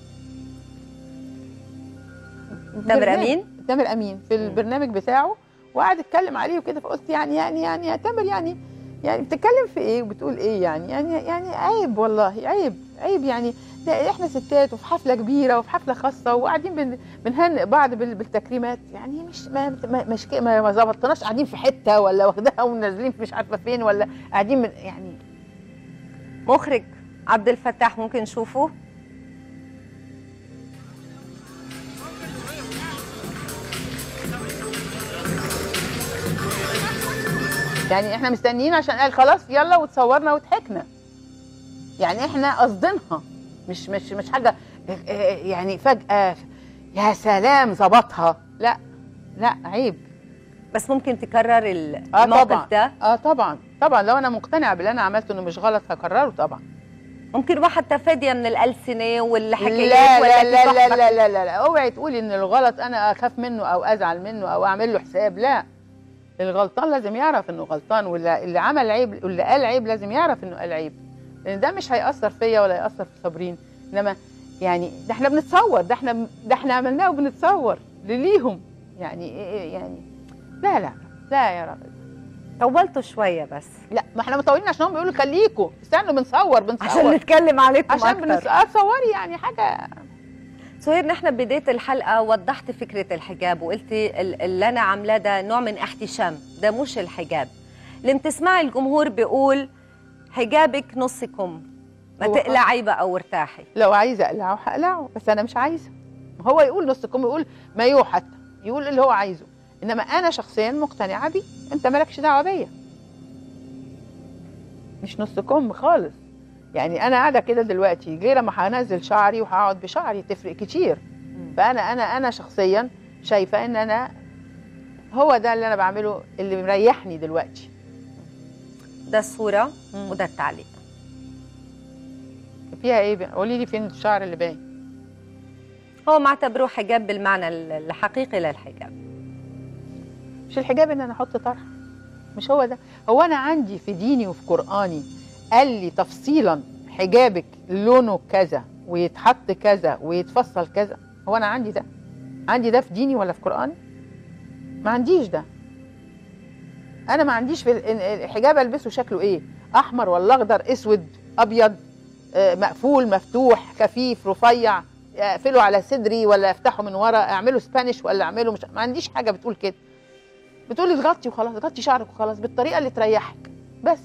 تامر برنامج- أمين؟ تامر امين في البرنامج بتاعه وقعد يتكلم عليه وكده فقلت يعني يعني يعني يا تامر يعني يعني بتتكلم في ايه وبتقول ايه يعني يعني يعني عيب والله عيب عيب يعني ده احنا ستات وفي حفله كبيره وفي حفله خاصه وقاعدين بن- بنهنئ بعض بال- بالتكريمات يعني مش ما ما مش كده- ما ما ظبطناش قاعدين في حته ولا واخداها ونازلين في مش عارفه فين ولا قاعدين من يعني مخرج عبد الفتاح ممكن نشوفه يعني احنا مستنيين عشان قال خلاص يلا وتصورنا وضحكنا يعني احنا قصدينها مش مش مش حاجه اه، اه، يعني فجاه يا سلام ظبطها لا لا عيب بس ممكن تكرر ال- اه طبعا الموقف ده اه طبعا طبعا لو انا مقتنعه باللي انا عملته انه مش غلط هكرره طبعا ممكن واحد تفاديا من الألسنة والحكايات لا ولا لا لا في لا صحبة. لا لا لا لا اوعي تقولي ان الغلط انا اخاف منه او ازعل منه او اعمل له حساب لا الغلطان لازم يعرف انه غلطان واللي اللي عمل عيب واللي قال عيب لازم يعرف انه قال عيب لان ده مش هيأثر فيا ولا هيأثر في صابرين انما يعني ده احنا بنتصور ده احنا ده احنا عملناه وبنتصور لليهم يعني إيه- إيه يعني لا لا لا يا راجل طولتوا شوية بس لا ما احنا مطولين عشان هم بيقولوا خليكوا استنوا بنصور بنصور عشان نتكلم عليكم عشان أكتر بنص... آه، تصوري يعني حاجه سهير نحن بداية الحلقة وضحت فكرة الحجاب وقلتي ال- اللي أنا عاملاه ده نوع من احتشام ده مش الحجاب لما تسمعي الجمهور بيقول حجابك نص كم ما هو تقلعي بقى وارتاحي لو عايزه اقلعه هقلعه بس انا مش عايزه هو يقول نص كم يقول مايو حتى يقول اللي هو عايزه انما انا شخصيا مقتنعه بيه انت مالكش دعوه بيا مش نص كم خالص يعني انا قاعده كده دلوقتي غير ما هنزل شعري وهقعد بشعري تفرق كتير فانا انا انا شخصيا شايفه ان انا هو ده اللي انا بعمله اللي مريحني دلوقتي ده الصوره وده التعليق فيها ايه بقى؟ قولي لي فين الشعر اللي باين هو معتبروه حجاب بالمعنى الحقيقي للحجاب مش الحجاب ان انا احط طرحه مش هو ده هو انا عندي في ديني وفي قراني قال لي تفصيلا حجابك لونه كذا ويتحط كذا ويتفصل كذا هو انا عندي ده عندي ده في ديني ولا في قراني ما عنديش ده انا ما عنديش في الحجاب البسه شكله ايه احمر ولا اخضر اسود ابيض مقفول مفتوح خفيف رفيع اقفله على صدري ولا افتحه من ورا اعمله سبانيش ولا اعمله مش ما عنديش حاجه بتقول كده بتقولي تغطي وخلاص غطي شعرك وخلاص بالطريقه اللي تريحك بس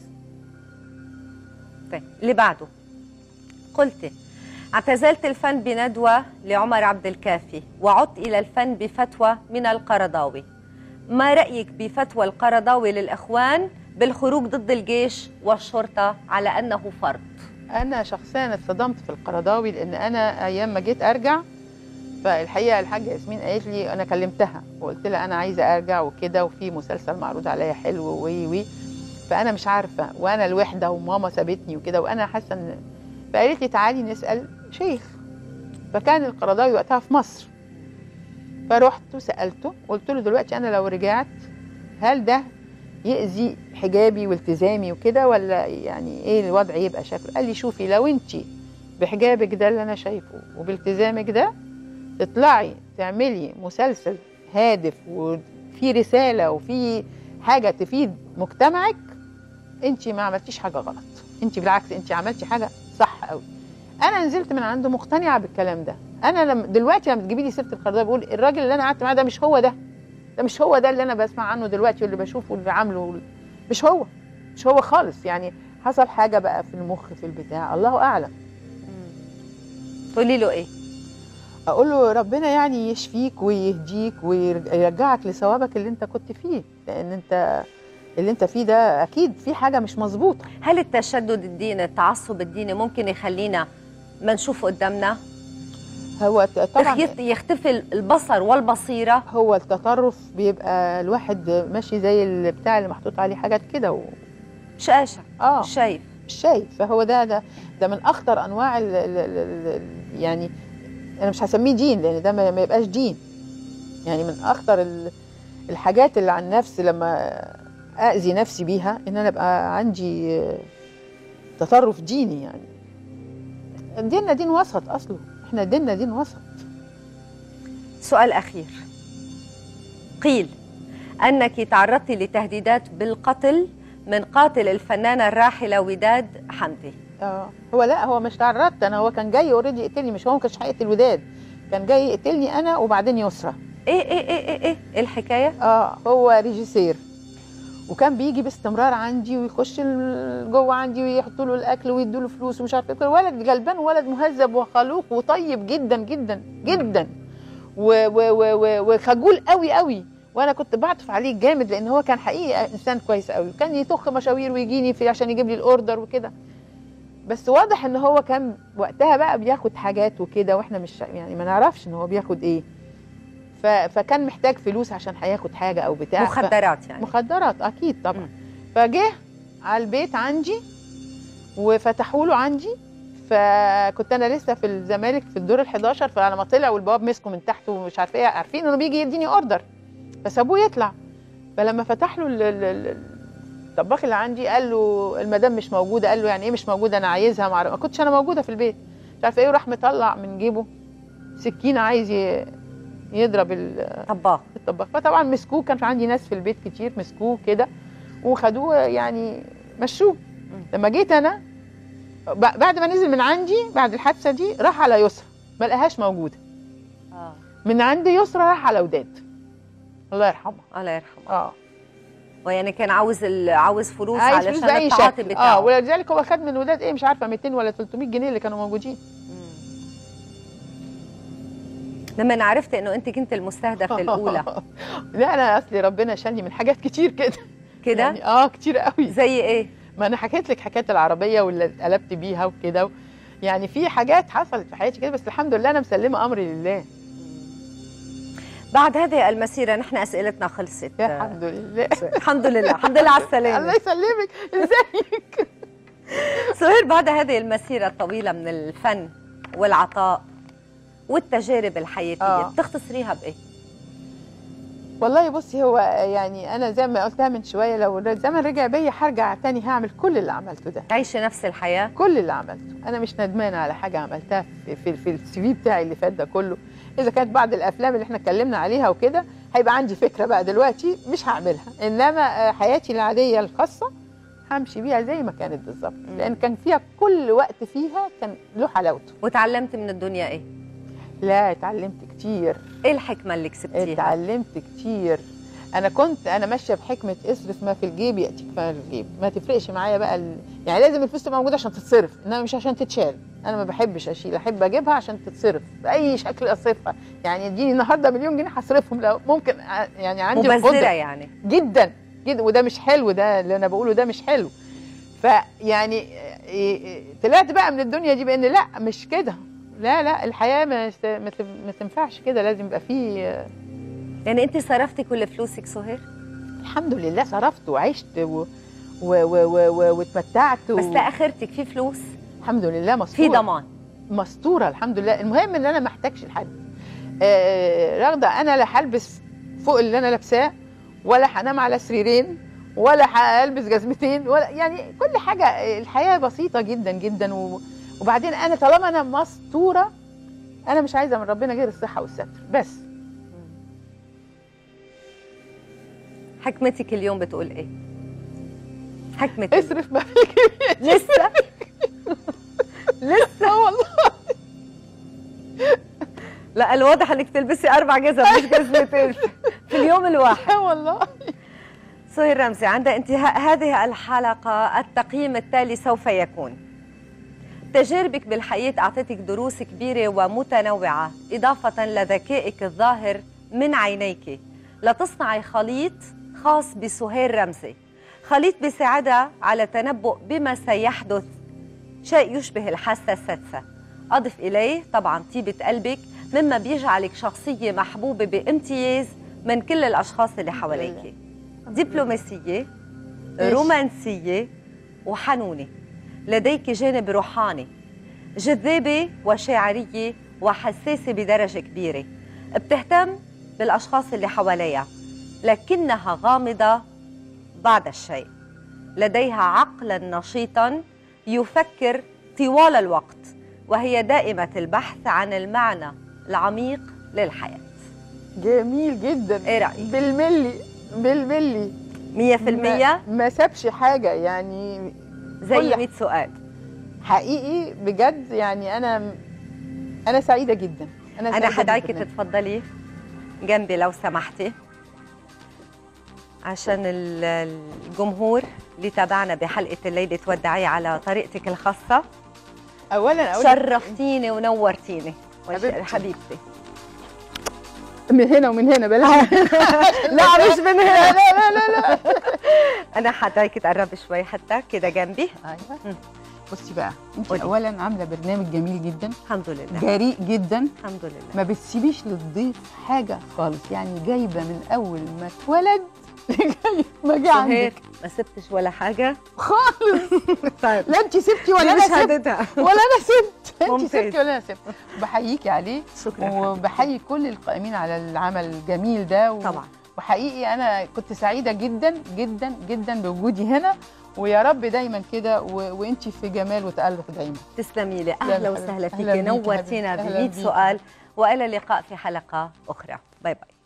طيب اللي بعده قلت اعتزلت الفن بندوة لعمر عبد الكافي وعدت إلى الفن بفتوى من القرضاوي ما رأيك بفتوى القرضاوي للإخوان بالخروج ضد الجيش والشرطة على أنه فرض أنا شخصيا اتصدمت في القرضاوي لأن أنا أيام ما جيت أرجع فالحقيقة الحاجة ياسمين قالت لي أنا كلمتها وقلت لها أنا عايزة أرجع وكده وفي مسلسل معروض عليا حلو وي وي فأنا مش عارفة وأنا الوحدة وماما سابتني وكده وأنا حاسة إن فقالت لي تعالي نسأل شيخ فكان القرضاوي وقتها في مصر فرحت وسألته قلت له دلوقتي أنا لو رجعت هل ده يأذي حجابي والتزامي وكده ولا يعني ايه الوضع يبقى شكله قال لي شوفي لو انت بحجابك ده اللي انا شايفه وبالتزامك ده تطلعي تعملي مسلسل هادف وفي رساله وفي حاجه تفيد مجتمعك انت ما عملتيش حاجه غلط انت بالعكس انت عملتي حاجه صح قوي انا نزلت من عنده مقتنعه بالكلام ده انا لما دلوقتي لما تجيبي لي سيره القرضاوي بقول الراجل اللي انا قعدت معاه ده مش هو ده ده مش هو ده اللي انا بسمع عنه دلوقتي واللي بشوفه واللي عامله مش هو مش هو خالص يعني حصل حاجه بقى في المخ في البتاع الله اعلم تقولي له ايه اقول له ربنا يعني يشفيك ويهديك ويرجعك لثوابك اللي انت كنت فيه لان انت اللي انت فيه ده اكيد في حاجه مش مظبوطه هل التشدد الديني التعصب الديني ممكن يخلينا ما نشوفه قدامنا هو طبعا يختفي البصر والبصيره هو التطرف بيبقى الواحد ماشي زي البتاع اللي محطوط عليه حاجات كده و... شاشه اه مش شايف مش شايف فهو ده ده ده من اخطر انواع ال ال ال يعني انا مش هسميه دين لان ده ما يبقاش دين يعني من اخطر الحاجات اللي عن النفس لما اذي نفسي بيها ان انا ابقى عندي تطرف ديني يعني ديننا دين وسط اصله احنا ديننا دين وسط سؤال اخير قيل انك تعرضت لتهديدات بالقتل من قاتل الفنانه الراحله وداد حمدي اه هو لا هو مش تعرضت انا هو كان جاي اوريدي يقتلني مش هو ما كانش هيقتل وداد كان جاي يقتلني انا وبعدين يسرى ايه ايه ايه ايه ايه, إيه الحكايه اه هو ريجيسير وكان بيجي باستمرار عندي ويخش جوه عندي ويحطوا له الاكل ويدوا له فلوس ومش عارف ايه ولد غلبان وولد مهذب وخلوق وطيب جدا جدا جدا وخجول قوي قوي وانا كنت بعطف عليه جامد لان هو كان حقيقي انسان كويس قوي كان يطخ مشاوير ويجيني في عشان يجيب لي الاوردر وكده بس واضح ان هو كان وقتها بقى بياخد حاجات وكده واحنا مش يعني ما نعرفش ان هو بياخد ايه فكان محتاج فلوس عشان هياخد حاجه او بتاع مخدرات يعني مخدرات اكيد طبعا م. فجه على البيت عندي وفتحوا له عندي فكنت انا لسه في الزمالك في الدور ال11 فلما طلع والبواب مسكه من تحت ومش عارف ايه عارفين انه بيجي يديني اوردر فسابوه يطلع فلما فتح له الطباخ اللي عندي قال له المدام مش موجوده قال له يعني ايه مش موجوده انا عايزها ما كنتش انا موجوده في البيت مش عارفه ايه وراح مطلع من جيبه سكينه عايز يضرب الطباخ الطباخ فطبعا مسكوه كان عندي ناس في البيت كتير مسكوه كده وخدوه يعني مشوه لما جيت انا بعد ما نزل من عندي بعد الحادثه دي راح على يسرى ما لقاهاش موجوده آه. من عند يسرى راح على وداد الله يرحمها الله يرحمها اه ويعني كان عاوز عاوز فلوس عايز فلوس علشان بأي التعاطي شكل. بتاعه اه ولذلك هو خد من وداد ايه مش عارفه 200 ولا 300 جنيه اللي كانوا موجودين لما عرفت انه انت كنت المستهدفه الاولى لا انا اصلي ربنا شالني من حاجات كتير كده كده يعني اه كتير قوي زي ايه ما انا حكيت لك حكايه العربيه واللي اتقلبت بيها وكده و... يعني في حاجات حصلت في حياتي كده بس الحمد لله انا مسلمه امري لله بعد هذه المسيره نحن اسئلتنا خلصت الحمد لله الحمد لله الحمد لله على السلامه الله يسلمك ازيك سهير بعد هذه المسيره الطويله من الفن والعطاء والتجارب الحياتيه آه. بتختصريها بايه والله بصي هو يعني انا زي ما قلتها من شويه لو الزمن رجع بيا هرجع تاني هعمل كل اللي عملته ده تعيشي نفس الحياه كل اللي عملته انا مش ندمانه على حاجه عملتها في في, في السي في بتاعي اللي فات ده كله اذا كانت بعض الافلام اللي احنا اتكلمنا عليها وكده هيبقى عندي فكره بقى دلوقتي مش هعملها انما آه، حياتي العاديه الخاصه همشي بيها زي ما كانت بالظبط لان كان فيها كل وقت فيها كان له حلاوته وتعلمت من الدنيا ايه لا اتعلمت كتير ايه الحكمه اللي كسبتيها اتعلمت كتير انا كنت انا ماشيه بحكمه اصرف ما في الجيب ياتيك ما في الجيب ما تفرقش معايا بقى ال... يعني لازم الفلوس تبقى موجوده عشان تتصرف انما مش عشان تتشال انا ما بحبش اشيل احب اجيبها عشان تتصرف باي شكل اصرفها يعني اديني النهارده مليون جنيه هصرفهم لو ممكن ع- يعني عندي مبذره القدرة. يعني جدا جدا وده مش حلو ده اللي انا بقوله ده مش حلو فيعني إيه- إيه، طلعت بقى من الدنيا دي بان لا مش كده لا لا الحياه ما است- ما تم- ما تنفعش كده لازم يبقى فيه يعني انت صرفتي كل فلوسك سهير الحمد لله صرفت وعشت و... و... و... و... و... واتمتعت و... بس لاخرتك في فلوس الحمد لله في مستوره ضمان مستوره الحمد لله المهم ان انا ما احتاجش لحد آه رغده انا لا هلبس فوق اللي انا لابساه ولا هنام على سريرين ولا هلبس جزمتين ولا يعني كل حاجه الحياه بسيطه جدا جدا و... وبعدين انا طالما انا مستوره انا مش عايزه من ربنا غير الصحه والستر بس حكمتك اليوم بتقول ايه حكمتك اصرف ما فيك لسه لسه والله لا الواضح انك تلبسي اربع جزم مش جزمتين في اليوم الواحد والله سهير رمزي عند انتهاء هذه الحلقة التقييم التالي سوف يكون تجاربك بالحياة أعطتك دروس كبيرة ومتنوعة إضافة لذكائك الظاهر من عينيك لتصنعي خليط خاص بسهير رمزي خليط بيساعدها على تنبؤ بما سيحدث شيء يشبه الحاسة السادسة أضف إليه طبعا طيبة قلبك مما بيجعلك شخصية محبوبة بامتياز من كل الأشخاص اللي حواليك دبلوماسية إيش؟ رومانسية وحنونة لديك جانب روحاني جذابة وشاعرية وحساسة بدرجة كبيرة بتهتم بالأشخاص اللي حواليها لكنها غامضة بعض الشيء لديها عقلا نشيطا يفكر طوال الوقت وهي دائمة البحث عن المعنى العميق للحياة جميل جدا إيه رأيك؟ بالملي بالملي مية في المية ما, ما سابش حاجه يعني زي كل- 100 سؤال حقيقي بجد يعني انا انا سعيده جدا أنا سعيدة حدعيك بالبرنامج. تتفضلي جنبي لو سمحتي عشان ال- الجمهور اللي تابعنا بحلقة الليلة تودعي على طريقتك الخاصة اولا اقول شرفتيني ونورتيني حبيبتي. حبيبتي من هنا ومن هنا بلاش لا مش من لا هنا لا لا لا, لا. أنا حدعيك تقربي شوي حتى كده جنبي ايوه مم. بصي بقى انت قولي. اولا عامله برنامج جميل جدا الحمد لله جريء جدا الحمد لله ما بتسيبيش للضيف حاجه خالص يعني جايبه من اول ما اتولد لغايه ما جه سهير عندك ما سبتش ولا حاجة خالص طيب لا انت سبتي ولا دي انا سبت شهادتها ولا انا سبت انت ممتاز. سبتي ولا انا سبت بحييكي عليه شكرا وبحيي كل القائمين على العمل الجميل ده و... طبعا وحقيقي انا كنت سعيده جدا جدا جدا بوجودي هنا ويا رب دايما كده و... وانت في جمال وتالق دايما تسلمي لي لا، اهلا حبيبتي. وسهلا أهلا فيك بيكي نورتينا ب حبيبتي. 100 أهلا بيكي. سؤال والى اللقاء في حلقه اخرى باي باي